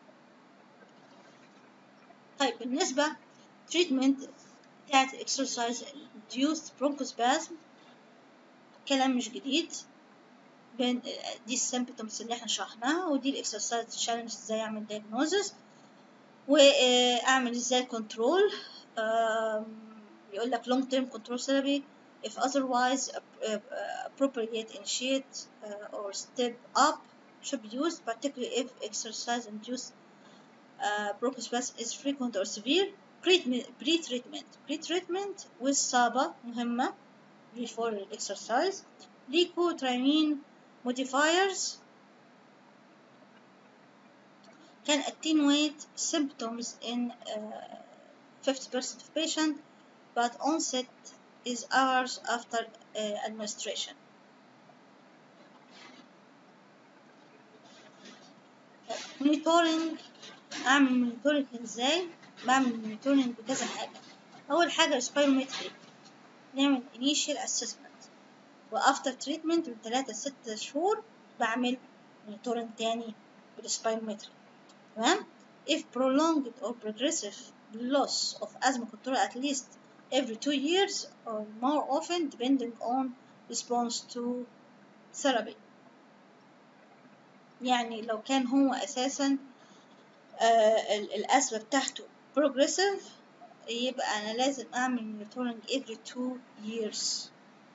طيب بالنسبة treatment بتاعت exercise induced bronchospasm كلام مش جديد بين دي السيمبتومز اللي احنا شرحناها ودي الاكسرسايز تشالنج ازاي اعمل diagnosis واعمل ازاي كنترول يقول لك long term control therapy if otherwise appropriate initiate or step up should be used particularly if exercise induced uh, bronchospasm is frequent or severe pre-treatment pre-treatment with SABA مهمة before exercise leukotriene modifiers can attenuate symptoms in uh, 50% of patients but onset is hours after uh, administration. Monitoring اعمل مونيتورنج ازاي بعمل مونيتورنج بكذا حاجه اول حاجه سبايرومتري نعمل initial assessment وافتر تريتمنت من 3 ل 6 شهور بعمل مونيتورنج تاني بالسبايرومتري تمام if prolonged or progressive loss of asthma control at least every two years or more often depending on response to therapy يعني لو كان هو أساسا آه الأسبة بتاعته progressive يبقى أنا لازم أعمل monitoring every two years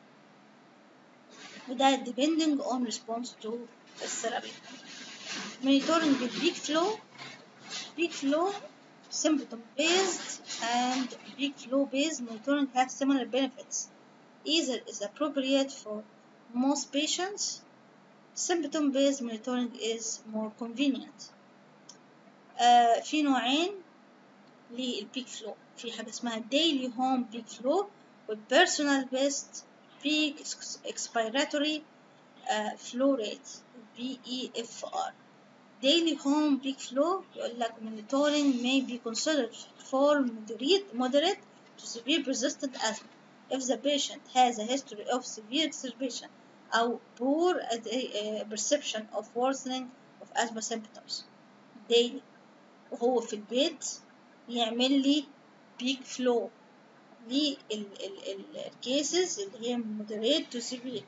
وده depending on response to therapy monitoring the peak flow peak flow symptom based and peak flow based monitoring have similar benefits either is appropriate for most patients symptom based monitoring is more convenient uh, في نوعين للبيك فلو في حاجة اسمها daily home peak flow والpersonal based peak expiratory uh, flow rate BEFR daily home peak flow يقول لك monitoring may be considered for moderate, moderate to severe persistent asthma if the patient has a history of severe exacerbation أو poor uh, perception of worsening of asthma symptoms daily وهو في البيت يعمل لي بيك فلو للكيسز اللي هي moderate to severe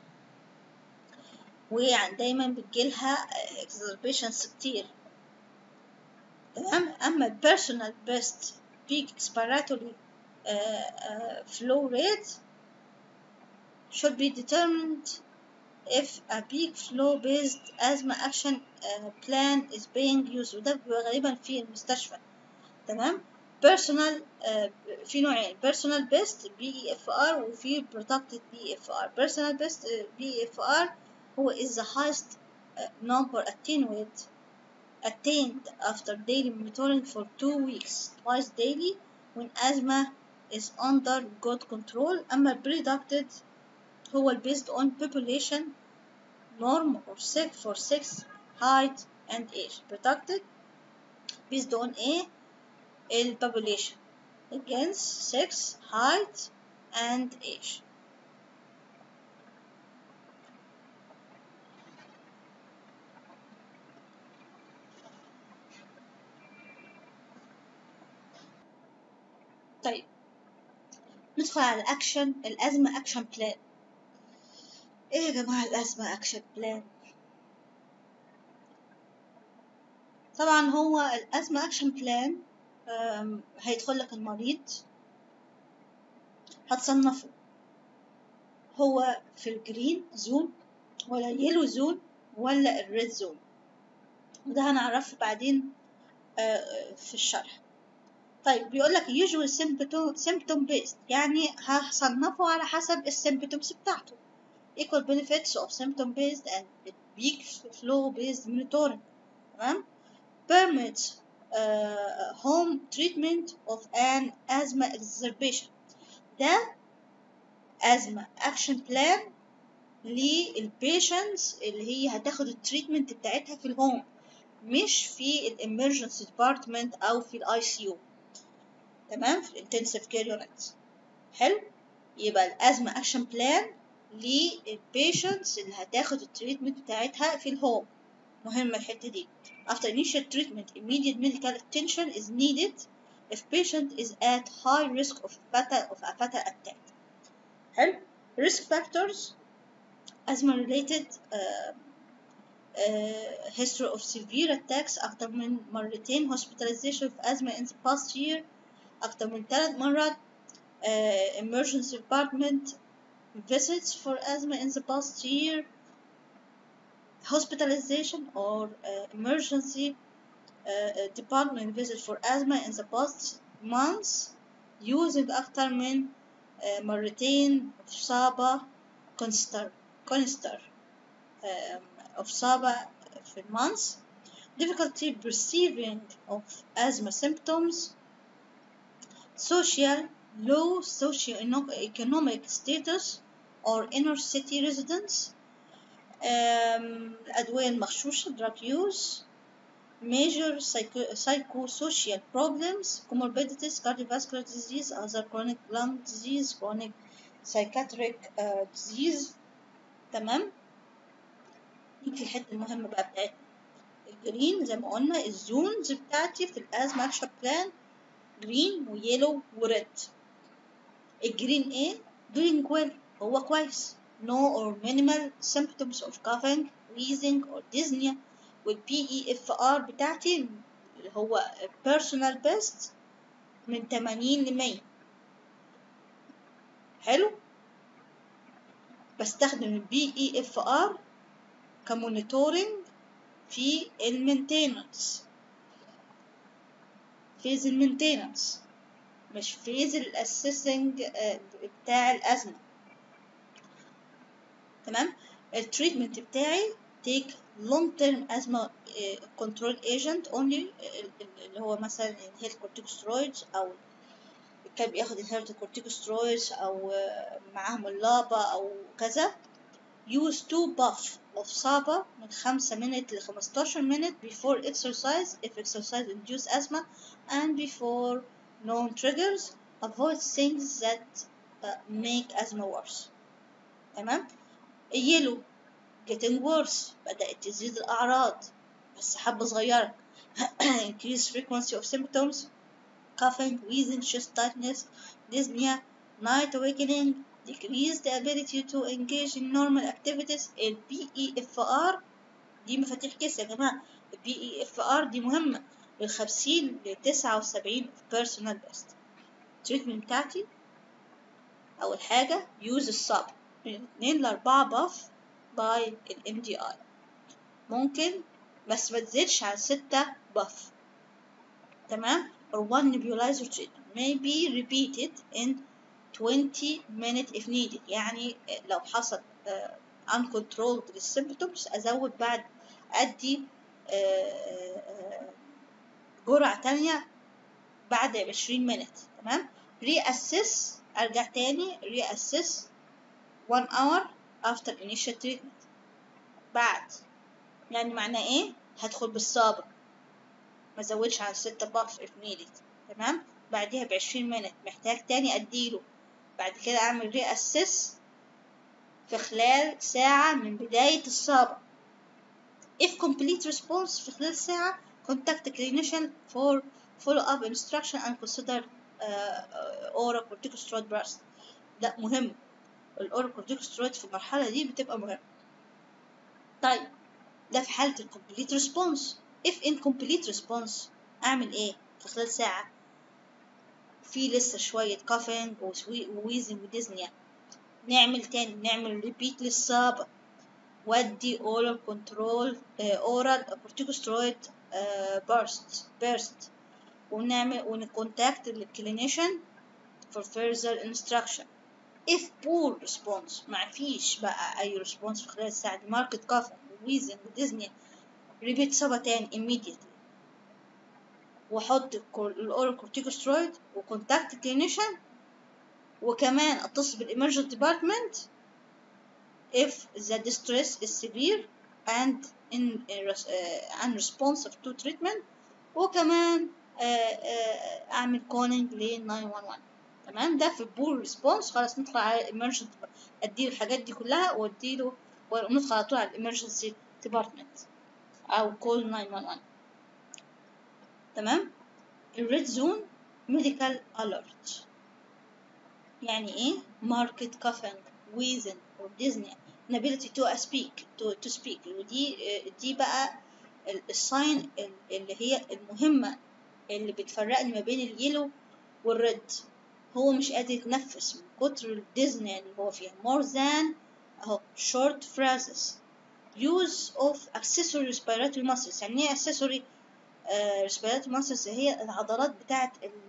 ودايما بتجيلها exacerbations كتير تمام اما ال personal best peak expiratory uh, uh, flow rate should be determined if a peak flow based asthma action uh, plan is being used وده بيبقى غالبا في المستشفى تمام personal uh, في نوعين personal best BEFR وفي protected BEFR personal best uh, BEFR هو is the highest uh, number attained attained after daily monitoring for two weeks twice daily when asthma is under good control أما predicted هو based on population norm or sick for sex height and age predicted based on a ال population against sex height and age طيب ندخل على الأكشن الأزمة أكشن بلان إيه يا جماعة الأزمة أكشن بلان طبعا هو الأزمة أكشن بلان هيدخل لك المريض هتصنفه هو في الجرين زون ولا يلو زون ولا الريد زون وده هنعرفه بعدين في الشرح طيب بيقول لك usual symptom symptom based يعني هصنفه على حسب السيمبتومز بتاعته equal benefits of symptom based and peak flow based monitoring تمام permits uh, home treatment of an asthma exacerbation ده asthma action plan للبيشنتس اللي هي هتاخد التريتمنت بتاعتها في الهوم مش في الامرجنسي ديبارتمنت او في الاي سي يو تمام في الانتنسيف كير يونت حلو يبقى الازمه اكشن بلان للبيشنتس اللي هتاخد التريتمنت بتاعتها في الهوم مهمه الحته دي after initial treatment immediate medical attention is needed if patient is at high risk of fatal of a fatal attack حلو risk factors asthma related uh, uh, history of severe attacks أكتر من مرتين hospitalization of asthma in the past year أكتر من ثلاث مرات uh, emergency department visits for asthma in the past year hospitalization or uh, emergency uh, department visit for asthma in the past months using أكتر من uh, مرتين إصابة كونستر كونستر um, إصابة في months difficulty perceiving of asthma symptoms social low socioeconomic status or inner city residence um, الأدوية المغشوشة drug use major psycho- psychosocial problems comorbidities cardiovascular disease other chronic lung disease chronic psychiatric uh, disease تمام نيجي الحته المهمه بقى بتاعتنا الجرين زي ما قلنا الزونز بتاعتي في الازمه اكشن بلان جرين ويلو وريد الجرين ايه doing well هو كويس no or minimal symptoms of coughing wheezing or dyspnea والبي اي اف ار بتاعتي اللي هو personal best من 80 ل 100 حلو بستخدم البي اي اف ار كمونيتورنج في المينتيننس فيز المينتيننس مش فيز الاسيسنج بتاع الازمه تمام التريتمنت بتاعي take long term asthma uh, control agent only uh, اللي هو مثلا inhaled corticosteroids او كان بياخد inhaled corticosteroids او uh, معاهم اللابا او كذا use two puff of SABA من 5 minute ل 15 minute before exercise if exercise induce asthma and before known triggers avoid things that uh, make asthma worse تمام اليلو getting worse بدأت تزيد الأعراض بس حبة صغيرة increased frequency of symptoms coughing, wheezing, chest tightness, dyspnea, night awakening, decrease the ability to engage in normal activities ال PEFR دي مفاتيح كيس يا جماعة ال PEFR دي مهمة من 50 ل 79 personal best التريتمنت بتاعتي أول حاجة use الصب من 2 ل 4 باف باي ال MDI ممكن بس ما تزيدش عن 6 باف تمام or one nebulizer treatment may be repeated in 20 minutes if needed يعني لو حصل uh, uncontrolled symptoms أزود بعد أدي uh, uh, جرعة تانية بعد 20 minutes تمام reassess أرجع تاني reassess one hour after initial treatment بعد يعني معناه ايه هدخل بالصابة ما زودش عن ستة باف if needed تمام بعديها بعشرين minute محتاج تاني اديله بعد كده اعمل ري اسيس في خلال ساعة من بداية الصابة if complete response في خلال ساعة contact clinician for follow up instruction and consider uh, oral corticosteroid burst ده مهم الاورال كورتيكوسترويد في المرحلة دي بتبقى مهمة طيب ده في حالة الكومبليت ريسبونس if incomplete response اعمل ايه في خلال ساعة في لسه شوية كافينج وويزنج وديزنيا نعمل تاني نعمل ريبيت للصابة ودي اورال كنترول اورال كورتيكوسترويد بيرست بيرست ونعمل ونكونتاكت الكلينيشن for further instruction if poor response ما فيش بقى اي response في خلال الساعة دي ماركت كافن وويزن وديزني ريبيت صبا تاني immediately واحط الاورال كورتيكوسترويد وكونتاكت كلينيشن وكمان اتصل بالامرجنت ديبارتمنت if the distress is severe and in uh, unresponsive to treatment وكمان uh, uh, اعمل كولينج ل 911 تمام ده في البول ريسبونس خلاص ندخل على الامرجنت اديله الحاجات دي كلها واديله وندخل على طول على الامرجنسي ديبارتمنت او كول 911 تمام الريد زون ميديكال اليرت يعني ايه ماركت كافنج ويزن اور ديزني inability to speak to, to speak ودي دي بقى الساين اللي هي المهمة اللي بتفرقني ما بين اليلو والريد هو مش قادر يتنفس من كتر الديزني اللي هو فيها more than اهو short phrases use of accessory respiratory muscles يعني ايه accessory uh, respiratory muscles هي العضلات بتاعت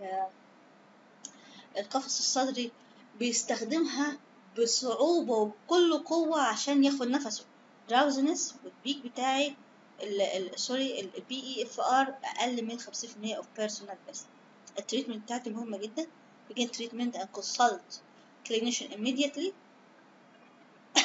القفص الصدري بيستخدمها بصعوبة وبكل قوة عشان ياخد نفسه drowsiness والبيك بتاعي سوري البي اي اف ار اقل من 50% of personal best التريتمنت بتاعتي مهمة جدا begin treatment and consult clinician immediately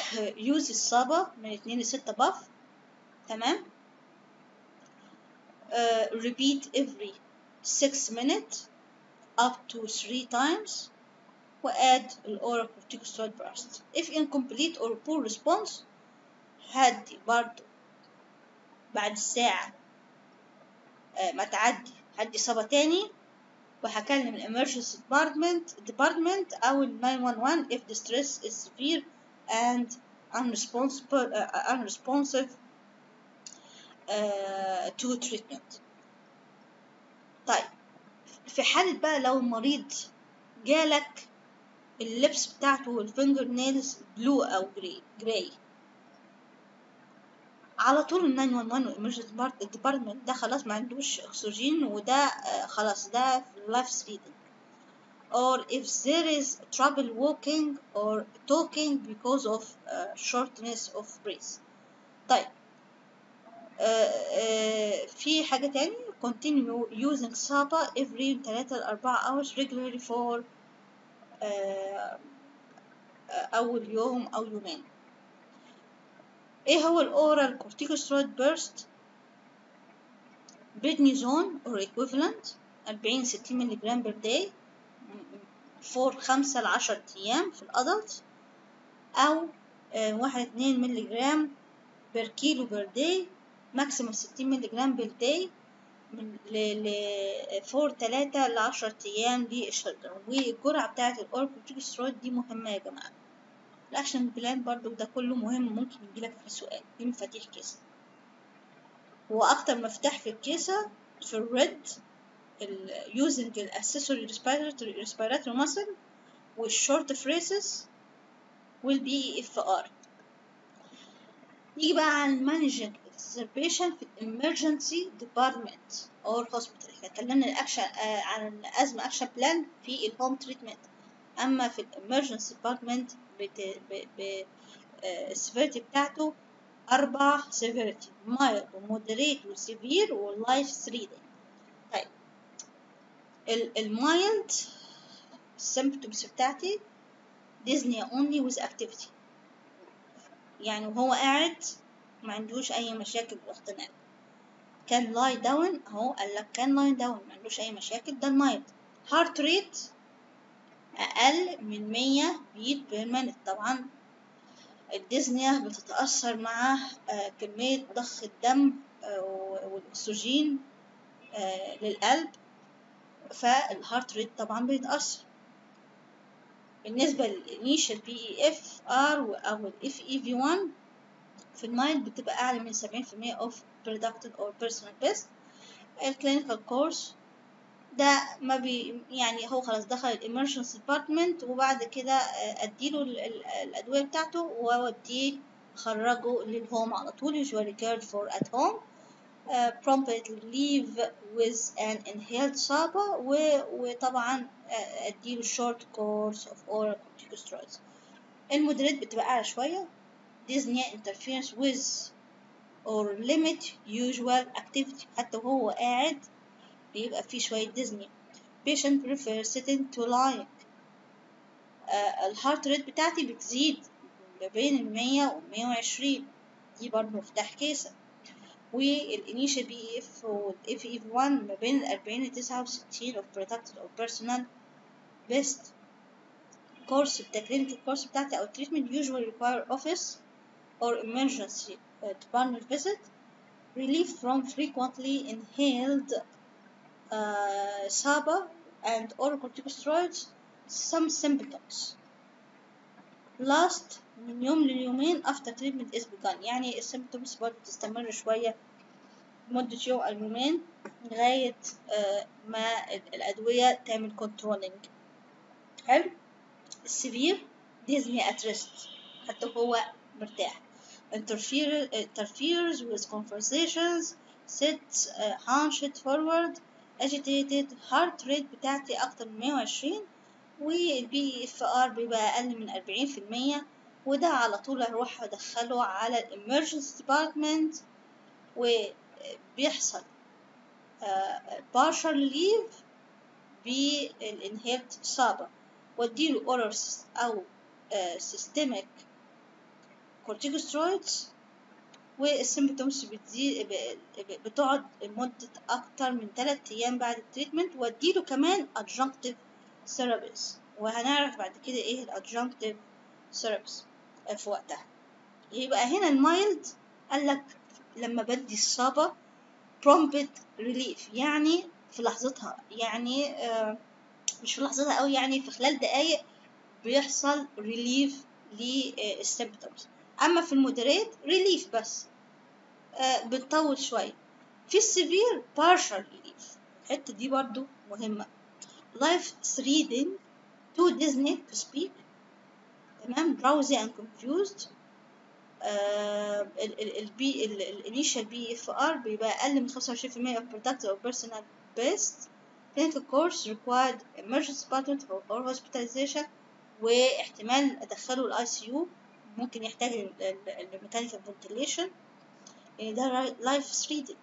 use الصابة من 2 ل 6 باف تمام uh, repeat every 6 minutes up to 3 times وadd الأورال corticosteroid burst if incomplete or poor response هدي برضو بعد الساعة آه، ما تعدي هدي صبا تاني وهكلم ال emergency department department أو ال 911 if the stress is severe and unresponsive uh, unresponsive uh, to treatment طيب في حالة بقى لو المريض جالك اللبس بتاعته والفينجر نيلز بلو أو جراي جراي على طول ال 911 والإمرجنسي ديبارتمنت ده خلاص ما عندوش أكسجين وده آه، خلاص ده في life threatening or if there is trouble walking or talking because of uh, shortness of breath طيب آه، آه، في حاجة تاني continue using SAPA every 3 ل 4 hours regularly for آه، آه، أول يوم أو يومين إيه هو الأورال corticosteroid burst prednisone or equivalent 40 60 مللي جرام per day for 5 ل 10 أيام في الأدلت أو آه، واحد اتنين مللي جرام بير كيلو بير داي ماكسيموم 60 مللي جرام بير داي من ل ل فور تلاتة لعشرة أيام للشلدر والجرعة بتاعة الأوركوتيكسترويد دي مهمة يا جماعة الأكشن بلان برضو ده كله مهم ممكن يجيلك في سؤال دي مفاتيح كيسة وأكتر مفتاح في الكيسة في الريد ال using ال accessory respiratory respiratory muscle والshort phrases والبي اف ار نيجي بقى على managing exacerbation في emergency department or hospital احنا اتكلمنا الاكشن آه عن الازمه اكشن بلان في الهوم تريتمنت اما في emergency department بت ب ب آه، السيفيرتي بتاعته اربع severity mild ومودريت وسيفير ولايف threatening طيب المايلد السيمبتومز بتاعتي ديزني only with activity يعني وهو قاعد ما عندوش اي مشاكل بالاختناق كان لاي داون اهو قال لك كان لاي داون ما عندوش اي مشاكل ده المايلد هارت ريت اقل من 100 بيت بير مينت طبعا الديزنيا بتتأثر مع آه، كمية ضخ الدم آه، والأكسجين آه، للقلب فالهارت ريت طبعا بيتأثر بالنسبة للإنيشال بي إي إف آر أو الإف إي في 1 في المايند بتبقى أعلى من 70% of predicted or personal best الكلينيكال كورس ده ما بي يعني هو خلاص دخل الامرجنسي ديبارتمنت وبعد كده آه، اديله ال- ال- الادويه بتاعته واوديه خرجه للهوم على طول usually cared for at home uh, promptly leave with an inhaled SAPA و, وطبعا آه، اديله short course of oral corticosteroids المودريت بتبقى اعلى شويه dyspnea interference with or limit usual activity حتى وهو قاعد بيبقى فيه شوية dyspnea patient prefer sitting to lying آه الهارت ريت بتاعتي بتزيد ما بين المية والمية وعشرين دي برضه مفتاح كيسة والانيشال بي اف والاف اف 1 ما بين الأربعين لتسعة وستين of protected or personal best course بتاع clinical course بتاعتي أو treatment usually require office or emergency uh, department visit relief from frequently inhaled uh, SABA and oral corticosteroids some symptoms last من يوم ليومين after treatment is begun يعني السيمبتومز برضه تستمر شوية لمدة يوم أو يومين لغاية آه، ما ال- الأدوية تعمل controlling حلو السيفير ديزني at rest حتى هو مرتاح interfere, interferes with conversations sits uh, hunched forward agitated heart rate بتاعتي أكتر من 120 والبي اف ار بيبقى أقل من 40% وده على طول أروح أدخله على الامرجنسي ديبارتمنت وبيحصل uh, partial leave بالانهيرت صابة واديله اورال أو uh, systemic corticosteroids والسيمبتومز بتزيد بتقعد مدة أكتر من 3 أيام بعد التريتمنت وأديله كمان adjunctive therapies وهنعرف بعد كده إيه الادجنكتيف therapies في وقتها يبقى هنا المايلد قال لك لما بدي الصابة prompt relief يعني في لحظتها يعني آه مش في لحظتها أوي يعني في خلال دقايق بيحصل relief للسيمبتومز أما في المودريت relief بس آه بنطول شوية في السيفير partial relief الحتة دي برضو مهمة life threatening too dizzy to speak تمام drowsy and confused البي الانيشال بي اف ار بيبقى اقل من 25% of productive or personal best clinical course required emergency department or hospitalization واحتمال ادخله الاي سي يو ممكن يحتاج الميكانيكال فنتيليشن يعني ده لايف ثريتنج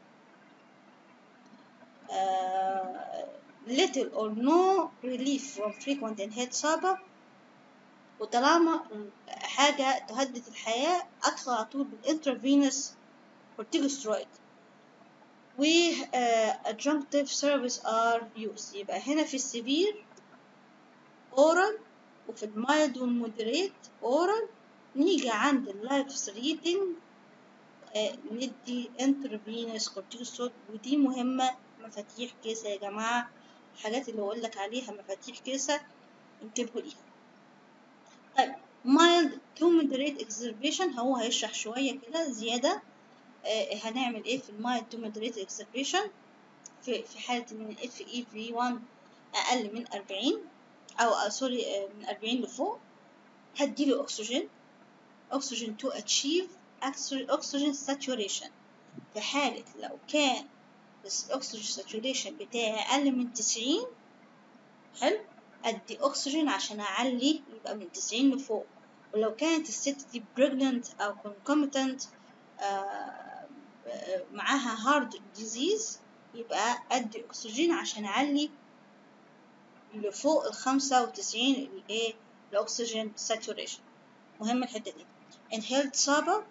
little or no relief from frequent inhaled SABA وطالما حاجة تهدد الحياة أدخل على طول بالانترفينوس corticosteroid و uh, adjunctive service are used يبقى هنا في السيفير oral وفي المايلد والمودريت oral نيجي عند اللايف ثريتنج uh, ندي intravenous corticosteroid ودي مهمة مفاتيح كيسة يا جماعة الحاجات اللي بقول لك عليها مفاتيح كيسة انتبهوا ليها طيب mild to moderate exacerbation هو هيشرح شوية كده زيادة آه هنعمل ايه في المايلد to moderate exacerbation في في حالة ان ال FEV1 أقل من 40 أو آه سوري آه من 40 لفوق هديله أكسجين أكسجين to achieve oxygen saturation في حالة لو كان الأكسجين saturation بتاعي أقل من 90 حلو أدي أكسجين عشان أعلي يبقى من تسعين لفوق ولو كانت الست دي pregnant أو concomitant آه معاها heart disease يبقى أدي أكسجين عشان أعلي لفوق الخمسة وتسعين الإيه الأكسجين saturation مهم الحتة دي inhaled صابة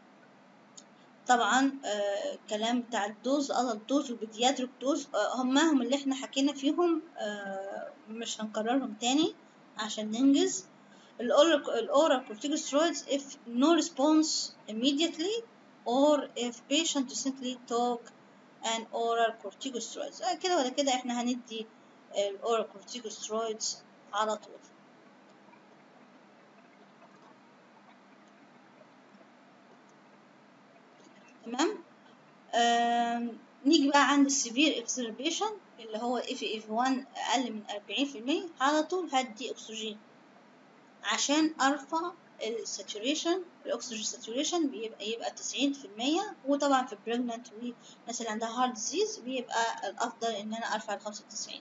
طبعا آه كلام بتاع الدوز adult دوز وبيدياتريك دوز آه هم هم اللي احنا حكينا فيهم آه مش هنكررهم تاني عشان ننجز الأورال corticosteroids if no response immediately or if patient recently took an oral corticosteroids آه كده ولا كده احنا هندي الأورال corticosteroids على طول تمام آه نيجي بقى عند السيفير exacerbation اللي هو اف اف 1 اقل من 40% على طول هدي اكسجين عشان ارفع الساتوريشن الاكسجين ساتوريشن بيبقى يبقى 90% وطبعا في البريجننت والناس اللي عندها هارت ديزيز بيبقى الافضل ان انا ارفع ل 95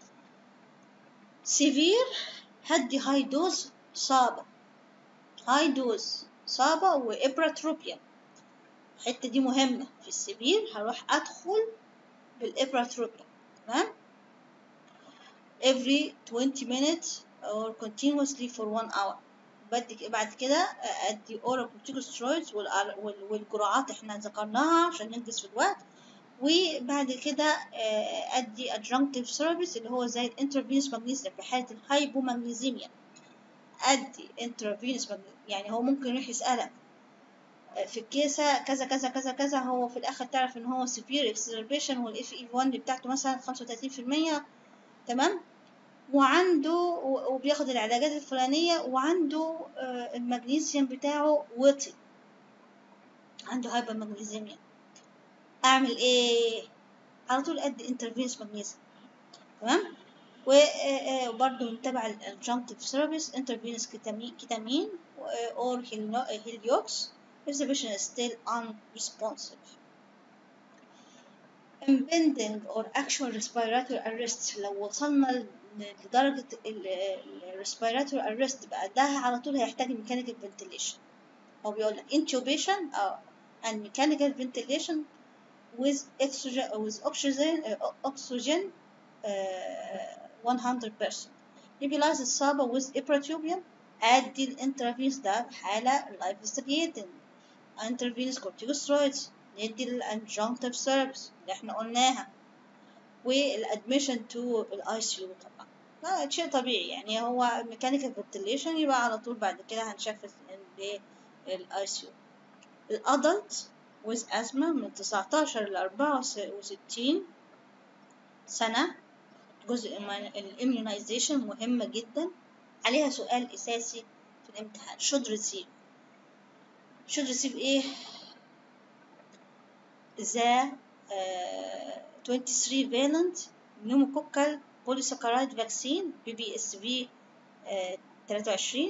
سيفير هدي هاي دوز صابة هاي دوز صابة وإبراتروبيا الحتة دي مهمة في السيفير هروح أدخل بالإبراتروبيا تمام every 20 minutes or continuously for one hour بدي بعد كده ادي اورال corticosteroids والجرعات احنا ذكرناها عشان ننجز في الوقت وبعد كده ادي adjunctive service اللي هو زي الانترفينوس مغنيسيوم في حاله الهايبومغنيزيميا ادي انترفينوس يعني هو ممكن يروح يسالك في الكيسة كذا كذا كذا كذا هو في الآخر تعرف إن هو severe exacerbation والإف إي 1 بتاعته مثلا خمسة وتلاتين في المية تمام وعنده وبياخد العلاجات الفلانية وعنده المغنيسيوم بتاعه وطي عنده هايبر مغنيزيميا أعمل إيه؟ على طول أدي انترفينس مغنيسيوم تمام وبرضه نتابع الجنكتيف سيرفيس انترفينس كيتامين اور هيليوكس if the patient is still unresponsive. Impending or actual respiratory arrest لو وصلنا لدرجة ال respiratory arrest بقى ده على طول هيحتاج mechanical ventilation هو بيقول لك intubation أو and mechanical ventilation with oxygen with oxygen uh, oxygen uh, 100% nebulize الصابة with ipratropium أدي الانترافيس ده حالة life threatening intravenous corticosteroids ندي الانجنتيف ثيرابيز اللي احنا قلناها والادميشن تو الاي سي يو طبعا ده شيء طبيعي يعني هو ميكانيكال فنتيليشن يبقى على طول بعد كده هنشفت للاي سي يو الادلت with asthma من 19 ل 64 سنة جزء من الاميونيزيشن مهمة جدا عليها سؤال أساسي في الامتحان should receive should receive إيه the uh, 23 valent pneumococcal polysaccharide vaccine BBSV uh, 23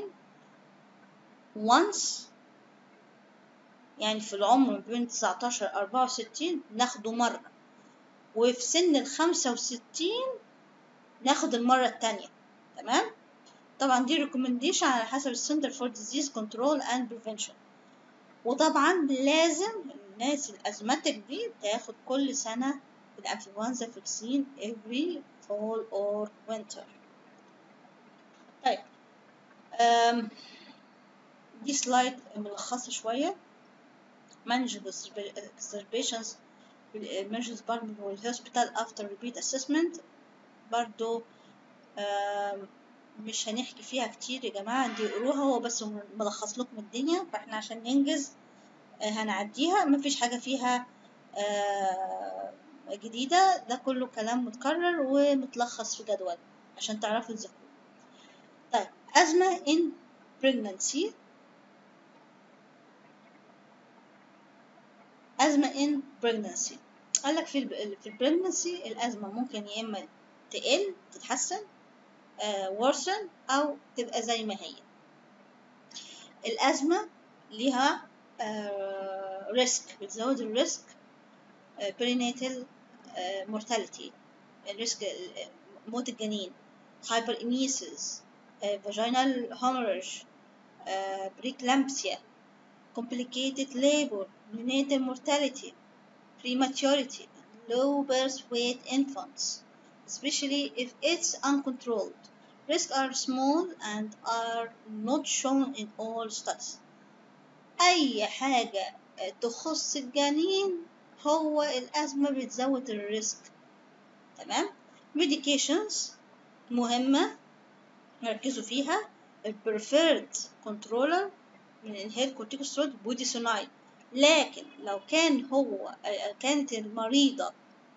once يعني في العمر ما بين 19 64 ناخده مرة وفي سن ال 65 ناخد المرة التانية تمام طبعا دي recommendation على حسب السنتر فور ديزيز كنترول اند بريفنشن وطبعا لازم الناس الازماتيك دي تاخد كل سنة الانفلونزا فاكسين every fall or winter طيب أم دي سلايد ملخصة شوية manage observations emergency department والhospital after repeat assessment برضو مش هنحكي فيها كتير يا جماعة دي قروها هو بس ملخص لكم الدنيا فاحنا عشان ننجز هنعديها مفيش حاجة فيها جديدة ده كله كلام متكرر ومتلخص في جدول عشان تعرفوا تذاكروا طيب أزمة in pregnancy أزمة in pregnancy قال لك في ال في البريجنسي الأزمة ممكن يا إما تقل تتحسن آه worsen أو تبقى زي ما هي الأزمة ليها آه ريسك بتزود الريسك آه perinatal آه mortality الريسك موت الجنين hyperemesis آه vaginal hemorrhage آه preeclampsia complicated labor neonatal mortality prematurity low birth weight infants especially if it's uncontrolled risks are small and are not shown in all studies أي حاجة تخص الجنين هو الأزمة بتزود الريسك تمام medications مهمة ركزوا فيها ال preferred controller من الهيد كورتيكوسترويد بوديسونايد لكن لو كان هو كانت المريضة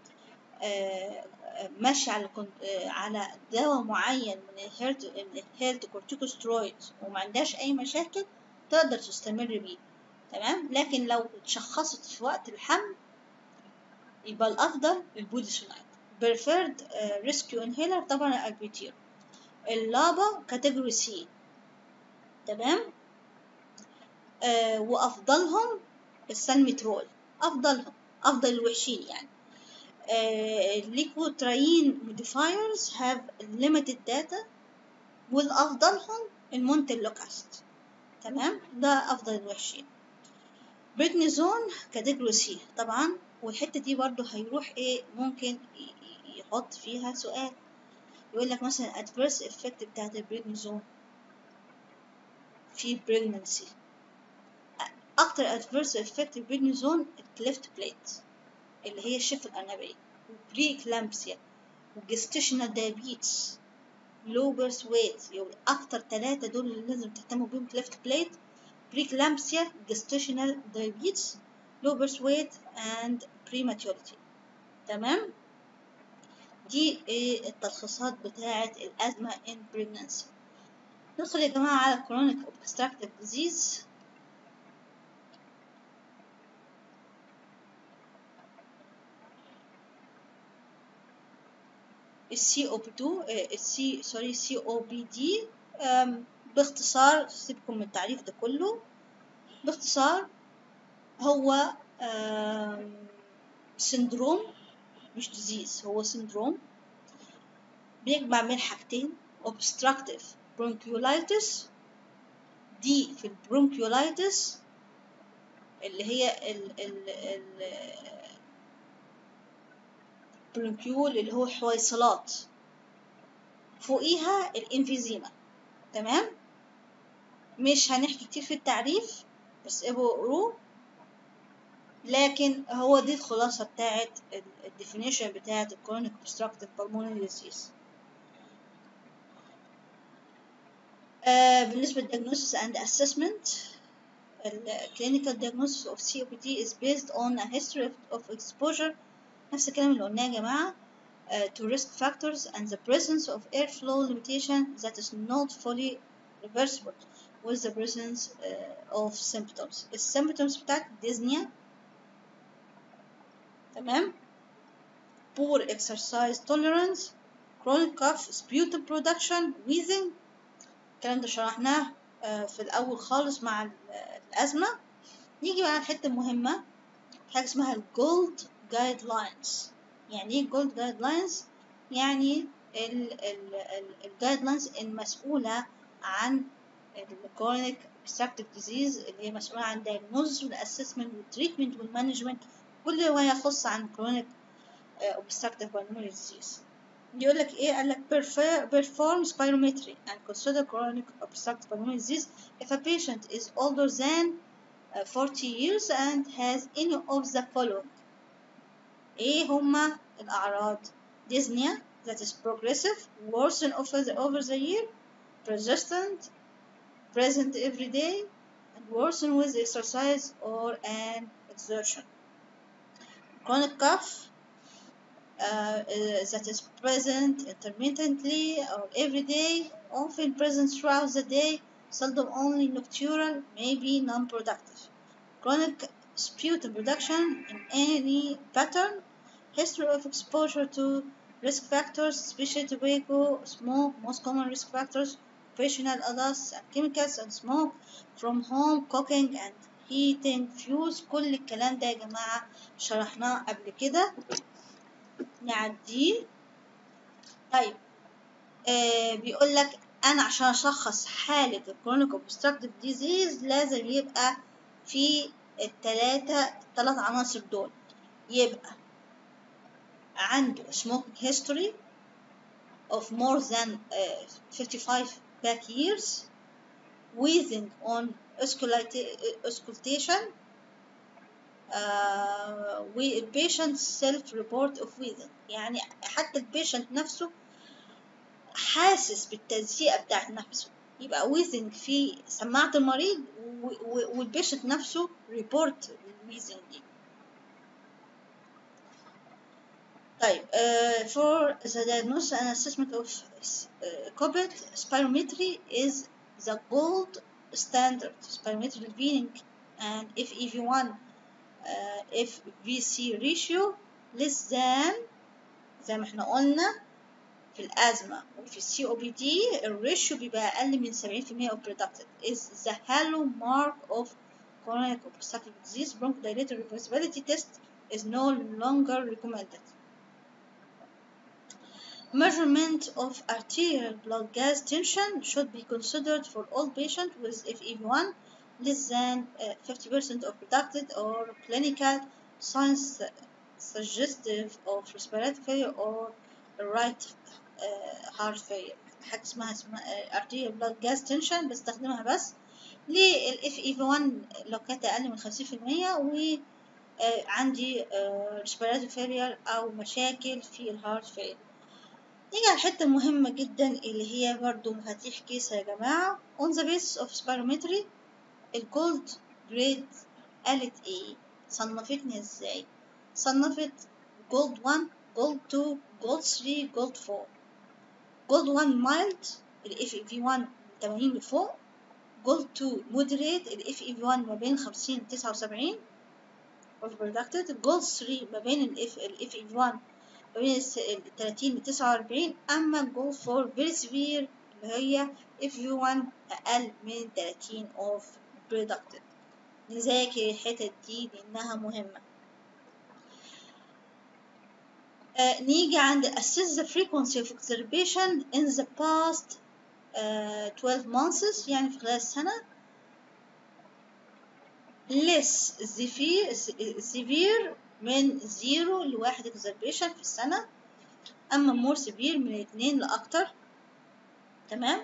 ماشية على على دواء معين من الهيرت الهيرت كورتيكوسترويد وما عندهاش أي مشاكل تقدر تستمر بيه تمام لكن لو اتشخصت في وقت الحمل يبقى الأفضل البوديسونايد preferred rescue inhaler طبعا الألبيتير اللابا كاتيجوري سي تمام آه وأفضلهم السلمترول أفضلهم أفضل الوحشين يعني ليكوتراين موديفايرز هاف limited data والأفضلهم المونتلوكاست تمام ده أفضل الوحشين بريدنيزون كاتيجوري سي طبعا والحتة دي برضو هيروح ايه ممكن يحط فيها سؤال يقول لك مثلا adverse effect بتاعت البريدنيزون في pregnancy أكتر adverse effect البريدنيزون الكليفت بليت اللي هي الشفة الأنابية وبري كلامبسيا وجستيشنال دايابيتس لو بيرث ويت يعني أكتر ثلاثة دول اللي لازم تهتموا بيهم كليفت بليت بري كلامبسيا جستيشنال دايابيتس low birth weight and prematurity تمام دي ايه التلخيصات بتاعة الأزمة in pregnancy ندخل يا جماعة على chronic obstructive disease السي او بي 2 السي سوري سي او بي دي باختصار سيبكم من التعريف ده كله باختصار هو سندروم مش ديزيز هو سندروم بيجمع بين حاجتين obstructive bronchiolitis دي في البرونكيولايتس اللي هي ال ال ال برونكيول اللي هو حويصلات فوقيها الانفيزيما تمام مش هنحكي كتير في التعريف بس ابقوا اقروه لكن هو دي الخلاصة بتاعت الديفينيشن بتاعت الكرونيك obstructive pulmonary disease آه بالنسبة للdiagnosis and assessment ال clinical diagnosis of COPD is based on a history of, of exposure نفس الكلام اللي قلناه يا جماعة uh, to risk factors and the presence of airflow limitation that is not fully reversible with the presence uh, of symptoms. السيمبتومز بتاعت dyspnea تمام poor exercise tolerance chronic cough sputum production wheezing الكلام ده شرحناه في الأول خالص مع الأزمة نيجي بقى الحتة المهمة حاجة اسمها الجولد جايد لاينز يعني ايه الجولد جايد لاينز يعني الجايد لاينز المسؤولة عن الكرونيك obstructive disease اللي هي مسؤولة عن diagnosis والassessment والتريتمنت والمانجمنت كل ما يخص عن chronic obstructive pulmonary disease يقول لك ايه قال لك perform spirometry and consider chronic obstructive pulmonary disease if a patient is older than 40 years and has any of the following ايه هما الأعراض dyspnea that is progressive worsen over the, over the year persistent present every day and worsen with exercise or an exertion chronic cough uh, that is present intermittently or every day, often present throughout the day, seldom only nocturnal, maybe non-productive. Chronic sputum production in any pattern, history of exposure to risk factors, especially tobacco, smoke, most common risk factors, occupational adults and chemicals and smoke from home, cooking and heating, fuels, كل الكلام ده يا جماعة شرحناه قبل كده نعديه طيب آه بيقول لك انا عشان اشخص حالة الكرونيك اوبستراكتيف ديزيز لازم يبقى في التلاتة التلات عناصر دول يبقى عنده smoking history of more than uh, 55 back years wheezing on auscultation uh, we patient self report of wheezing يعني حتى البيشنت نفسه حاسس بالتزيئة بتاعت نفسه يبقى wheezing في سماعة المريض والبيشنت نفسه ريبورت الويزنج دي طيب uh, for the diagnosis and assessment of uh, COVID spirometry is the gold standard spirometry revealing and if EV1 uh, if VC ratio less than زي ما احنا قلنا في الأزمة وفي السي او بي دي الريشيو بيبقى أقل من 70% of productive is the halo mark of chronic obstructive disease bronchodilator reversibility test is no longer recommended. Measurement of arterial blood gas tension should be considered for all patients with FEV1 less than uh, 50% of productive or clinical signs suggestive of respiratory failure or right uh, heart failure حاجة اسمها اسمها arterial blood gas tension بستخدمها بس لل FEV1 لو كانت أقل من 50% و عندي respiratory failure أو مشاكل في الهارت failure نيجي على الحتة المهمة جدا اللي هي برضو مفاتيح كيسة يا جماعة on the basis of spirometry الجولد جريد قالت ايه صنفتني ازاي صنفت جولد 1 جولد 2 جولد 3 جولد 4 جولد 1 مايلد الاف اي في 1 80 لفوق جولد 2 مودريت الاف اي في 1 ما بين 50 ل 79 overproductive جولد 3 ما بين الاف الاف اي في 1 ما بين 30 ل 49 اما جولد 4 فيري سيفير اللي هي اف في 1 اقل من 30 اوف productive نذاكر الحتت دي لانها مهمه Uh, نيجي عند assess the frequency of exacerbation in the past uh, 12 months يعني في خلال السنة less severe, severe من 0 لواحد exacerbation في السنة أما more severe من 2 لأكتر تمام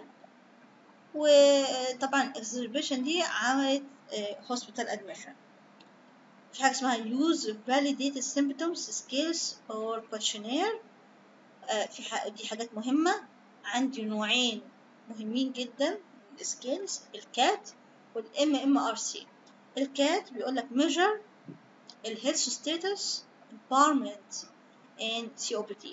وطبعا exacerbation دي عملت uh, hospital admission في حاجة اسمها use validated symptoms scales or questionnaire آه، في ح- دي حاجات مهمة عندي نوعين مهمين جدا السكيلز الكات والام ام ار سي الكات بيقول لك measure الهيلث ستاتس environment and COPD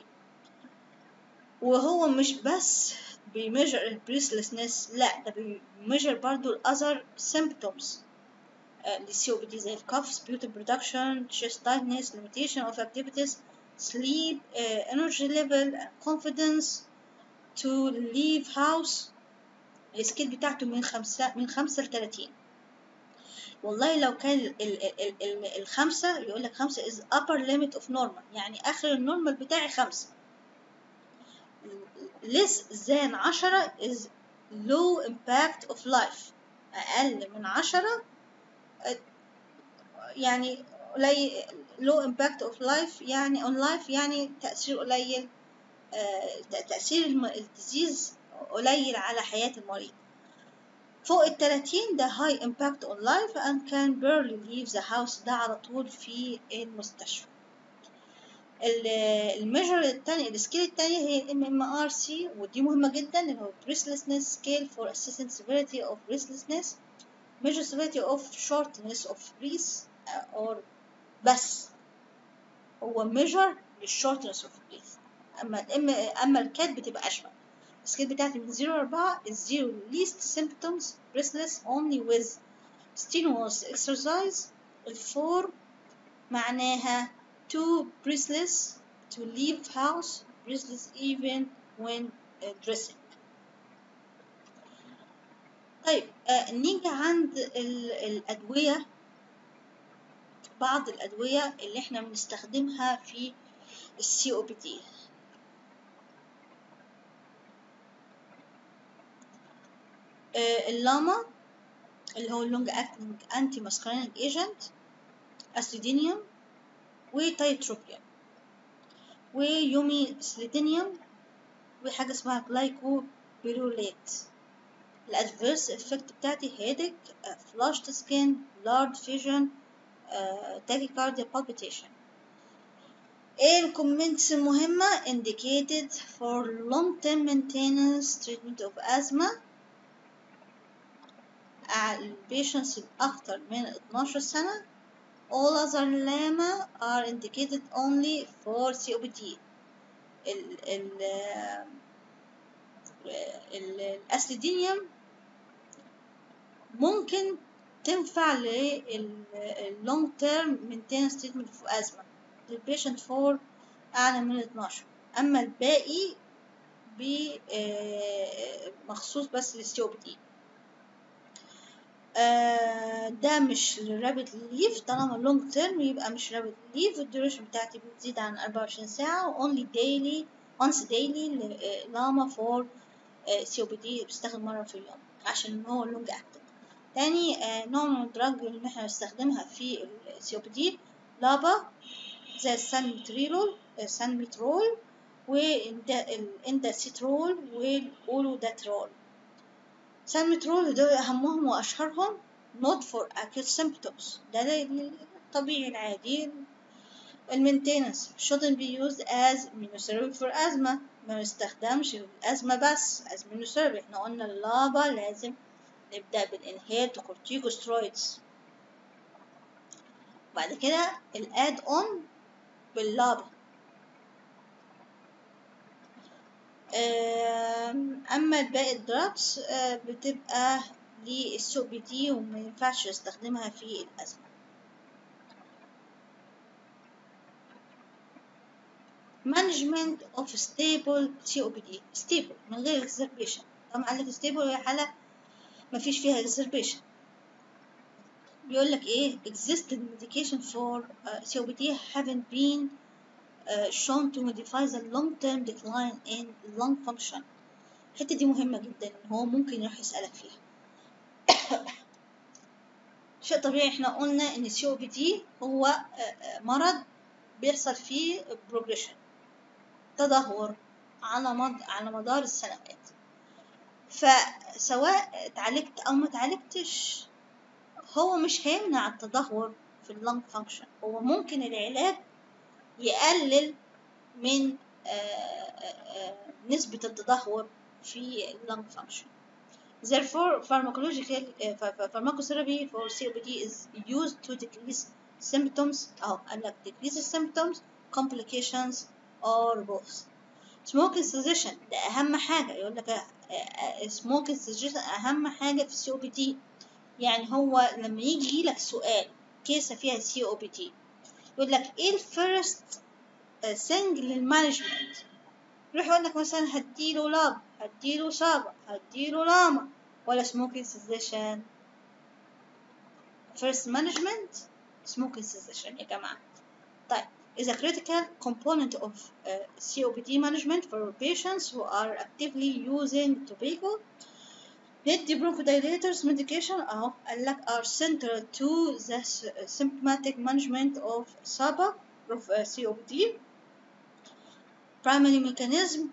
وهو مش بس بيميجر البريسلسنس لا ده بيميجر برضو الاذر symptoms للسي او بي دي زي الكف sputum production chest tightness limitation of activities sleep uh, energy level confidence to leave house السكيل بتاعته من خمسة من خمسة لتلاتين والله لو كان ال ال ال ال الخمسة يقول لك خمسة is upper limit of normal يعني آخر النورمال بتاعي خمسة less than عشرة is low impact of life أقل من عشرة آه، يعني قليل low impact of life يعني on life يعني تأثير قليل آه، تأثير الم- الديزيز قليل على حياة المريض فوق التلاتين ده high impact on life and can barely leave the house ده على طول في المستشفى ال- الميجر التاني السكيل التانية هي ال MMRC ودي مهمة جدا اللي هو breathlessness scale for assessing severity of breathlessness measure severity of shortness of breath uh, or بس هو measure للshortness of breath أما الام أما الكات بتبقى أشمل السكيل بتاعتي من 0 ل 4 is 0 least symptoms breathless only with strenuous exercise الفور معناها to breathless to leave house breathless even when uh, dressing طيب آه نيجي عند ال- الأدوية بعض الأدوية اللي احنا بنستخدمها في السي او بي دي اللاما اللي هو اللونج اكتنج انتي ماسكرينيك ايجنت اسيدينيوم وتايتروبيوم ويومي سليدينيوم وحاجة اسمها جلايكو بيروليت الادفيرس افكت بتاعتي هيدك فلاشت سكين لارد فيجن تاكيكارديا بالبيتيشن ايه الكومنتس المهمة indicated for long term maintenance treatment of asthma البيشنتس الأكثر من 12 سنة all other LAMA are indicated only for COPD ال ال ال الأسليدينيوم ممكن تنفع لل long term maintenance treatment for asthma للبيشنت فور أعلى من 12 أما الباقي ب مخصوص بس للسي او بي دي ده مش رابط ليف طالما لونج تيرم يبقى مش رابط ليف الديوريشن بتاعتي بتزيد عن 24 ساعة و only daily once daily لاما فور سي او بي دي بستخدم مرة في اليوم عشان هو لونج اكتنج تاني آه، نوع من الدراج اللي احنا بنستخدمها في السي او بي دي لابا زي السانمتريلول السانمترول والانداسيترول والاولوداترول سانمترول دول أهمهم وأشهرهم not for acute symptoms ده الطبيعي العادي المينتيننس shouldn't be used as immunotherapy for asthma ما يستخدمش الأزمة بس as immunotherapy احنا قلنا اللابا لازم نبدأ بالانهيل كورتيكوسترويدز بعد كده الاد اون باللابا اما باقي الدراجز بتبقى للسو بي دي وما ينفعش استخدمها في الازمه management of stable COPD stable من غير exacerbation طبعا قال لك stable هي حالة ما فيش فيها exacerbation بيقول لك ايه existing medication for uh, COPD haven't been uh, shown to modify the long-term decline in lung function الحتة دي مهمة جدا ان هو ممكن يروح يسألك فيها شيء طبيعي احنا قلنا ان السي او بي دي هو uh, مرض بيحصل فيه progression تدهور على مد... على مدار السنوات فسواء اتعالجت او ما اتعالجتش هو مش هيمنع التدهور في اللنج فانكشن هو ممكن العلاج يقلل من آه، آه، آه، نسبة التدهور في اللنج فانكشن Therefore, pharmacological uh, ph- ph- pharmacotherapy for COPD is used to decrease symptoms أو قال لك decrease symptoms, complications, or both. Smoking cessation ده أهم حاجة يقول لك آه، آه، smoking cessation أهم حاجة في السي او بي تي يعني هو لما يجي يجيلك سؤال كيسة فيها سي او بي تي يقول لك ايه الفيرست ثينج للمانجمنت يروح يقول لك مثلا هديله لاب هديله سابا هديله لاما ولا smoking cessation first management smoking cessation يا جماعة طيب is a critical component of uh, COPD management for patients who are actively using tobacco the bronchodilators medication أهو قال لك are central to the s- symptomatic management of SABA of uh, COPD primary mechanism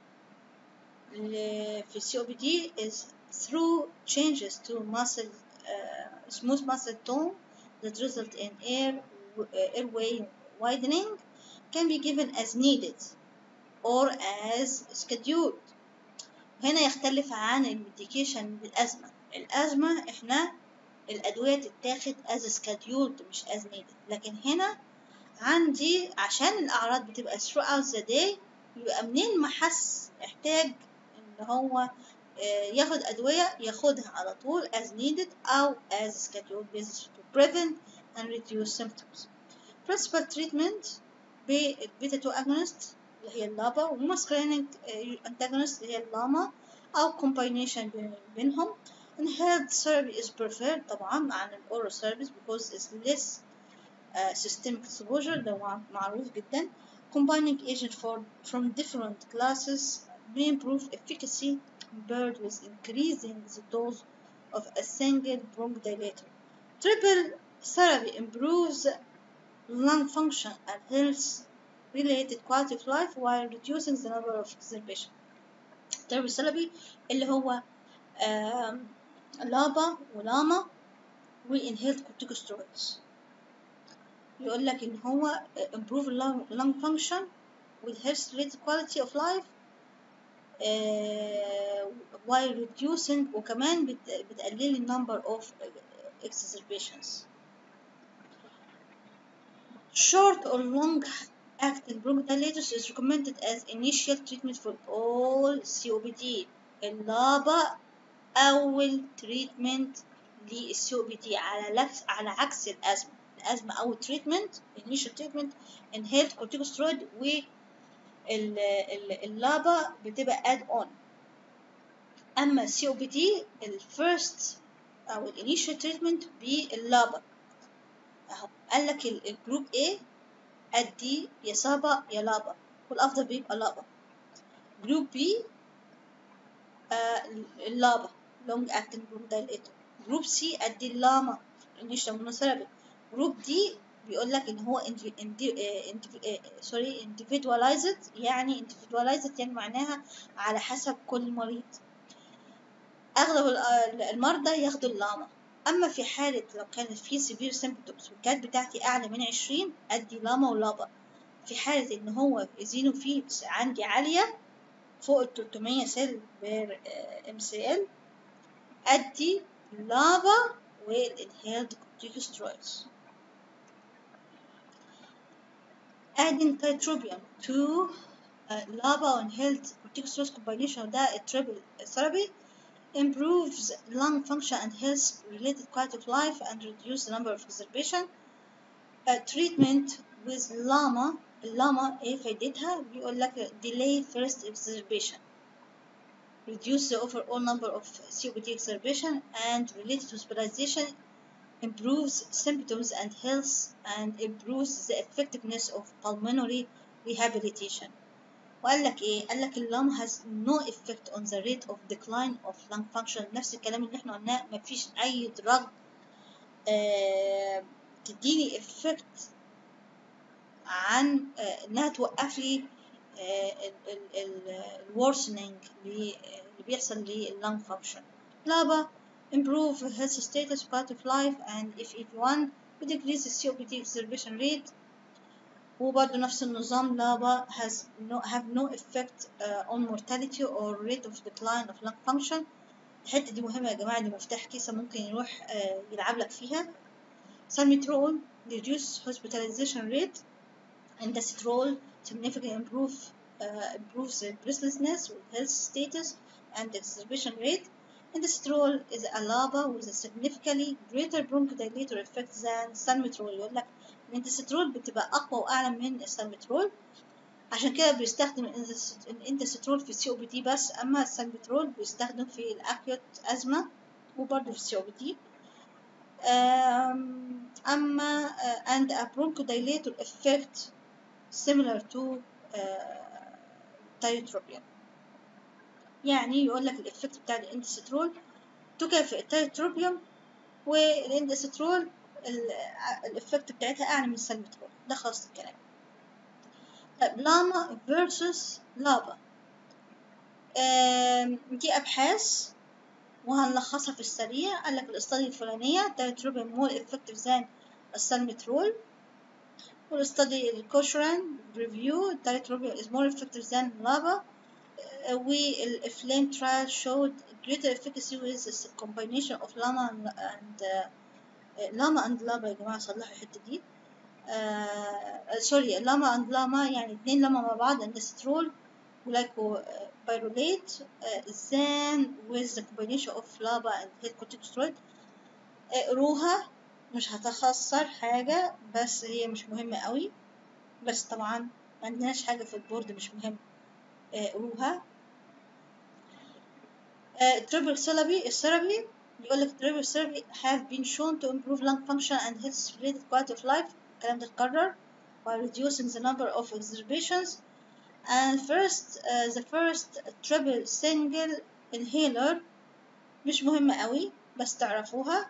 ل- في COPD is through changes to muscle uh, smooth muscle tone that result in air uh, airway widening can be given as needed or as scheduled هنا يختلف عن الميديكيشن للأزمة الأزمة إحنا الأدوية تتاخد as scheduled مش as needed لكن هنا عندي عشان الأعراض بتبقى throughout the day يبقى منين ما حس احتاج إن هو آه، ياخد أدوية ياخدها على طول as needed أو as scheduled basis to prevent and reduce symptoms. Principal treatment بالبيتا 2 agonist اللي هي اللابا وماسكرينيك antagonist اللي هي اللاما أو combination بين- بينهم inhaled therapy is preferred طبعا عن الأورال therapy because it's less uh, systemic exposure ده مع- معروف جدا combining agent for, from different classes may improve efficacy compared with increasing the dose of a single bronchodilator. Triple therapy improves lung function and health related quality of life while reducing the number of exacerbation. Triple therapy اللي هو آم، لابا ولاما وinhaled corticosteroids. يقول لك إن هو improve lung, lung function with health related quality of life uh, while reducing وكمان بت- بتقلل ال number of exacerbations. Short or long acting bronchodilators is recommended as initial treatment for all COPD. اللابا أول treatment للسي او بي دي على لكس على عكس الأزمة الأزمة أول treatment initial treatment inhaled corticosteroid و ال- ال- اللابا بتبقى add on أما السي او بي دي الفيرست أو الانيشال تريتمنت باللابا أهو قال لك ال- الجروب A أدي يا صابا يا لابا والأفضل بيبقى لابا جروب B آه اللابا لونج اكتنج bronchodilator جروب سي ادي اللاما initial monotherapy جروب دي بيقول لك ان هو سوري individualized يعني individualized يعني معناها على حسب كل مريض اغلب ال- آه، المرضى ياخدوا اللاما اما في حالة لو كانت في سيفير سيمبتومز والكات بتاعتي اعلى من عشرين ادي لاما ولابا في حالة ان هو زينوفيلز عندي عالية فوق ال 300 سيل بير ام سي ال ادي لافا والانهيلد corticosteroids adding tiotropium to uh, lava or inhaled corticosteroids combination ده triple therapy improves lung function and health related quality of life and reduce the number of exacerbation uh, treatment with llama اللاما ايه فايدتها بيقول لك delay first exacerbation reduce the overall number of COPD exacerbation and related hospitalization improves symptoms and health and improves the effectiveness of pulmonary rehabilitation وقال لك ايه قال لك اللام has no effect on the rate of decline of lung function نفس الكلام اللي احنا قلناه مفيش اي drug آه تديني effect عن آه انها توقف لي الورسنينج اللي بيحصل لللung function لابا improve health status quality of life and if everyone decrease السي او بي دي exacerbation rate وبرضه نفس النظام لابا has no have no effect uh, on mortality or rate of decline of lung function الحتة دي مهمة يا جماعة دي مفتاح كيسة ممكن يروح uh, يلعب لك فيها salmeterol reduce hospitalization rate and dacetrol significantly improve uh, improves the breathlessness with health status and exacerbation rate Indestrol is a LABA with a significantly greater bronchodilator effect than salmeterol يقول لك الاندسترول بتبقى أقوى وأعلى من السالمترول عشان كده بيستخدم الاندسترول في السي او بي دي بس أما السالمترول بيستخدم في الأكيوت أزمة وبرضه في السي او بي دي أما uh, and a bronchodilator effect similar to uh, tiotropium يعني يقول لك الإفكت بتاع الاندسترول تكافئ التايتروبيوم والاندسترول الإفكت بتاعتها أعلى من السلمترول ده خلاص الكلام طيب لاما versus لابا دي أبحاث وهنلخصها في السريع قال لك الاستادي الفلانية تايتروبيوم مور effective than السلمترول والاستادي الكوشران ريفيو تايتروبيوم is more effective than لابا والفليم trial showed greater efficacy with the combination of llama and llama and lama يا جماعة صلحوا الحتة دي سوري llama and lama يعني اتنين llama مع بعض اندسترول ولايكو بيروليت then with the combination of lama and head corticosteroid اقروها مش هتخسر حاجة بس هي مش مهمة قوي بس طبعا ما عندناش حاجة في البورد مش مهم اقروها triple therapy الثيرابي بيقول لك triple therapy have been shown to improve lung function and health related quality of life الكلام ده اتكرر by reducing the number of exacerbations and first uh, the first triple single inhaler مش مهمة قوي بس تعرفوها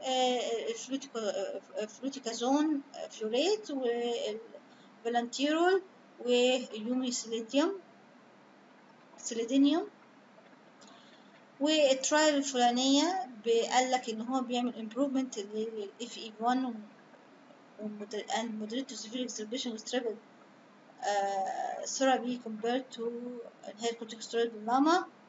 فلوتيكازون فلوريت والفالنتيرول ويوميسيليديوم سيليدينيوم والترايل الفلانية قال لك إن هو بيعمل improvement لل FE1 and moderate to severe exacerbation with triple uh, therapy compared to inhaled corticosteroid باللاما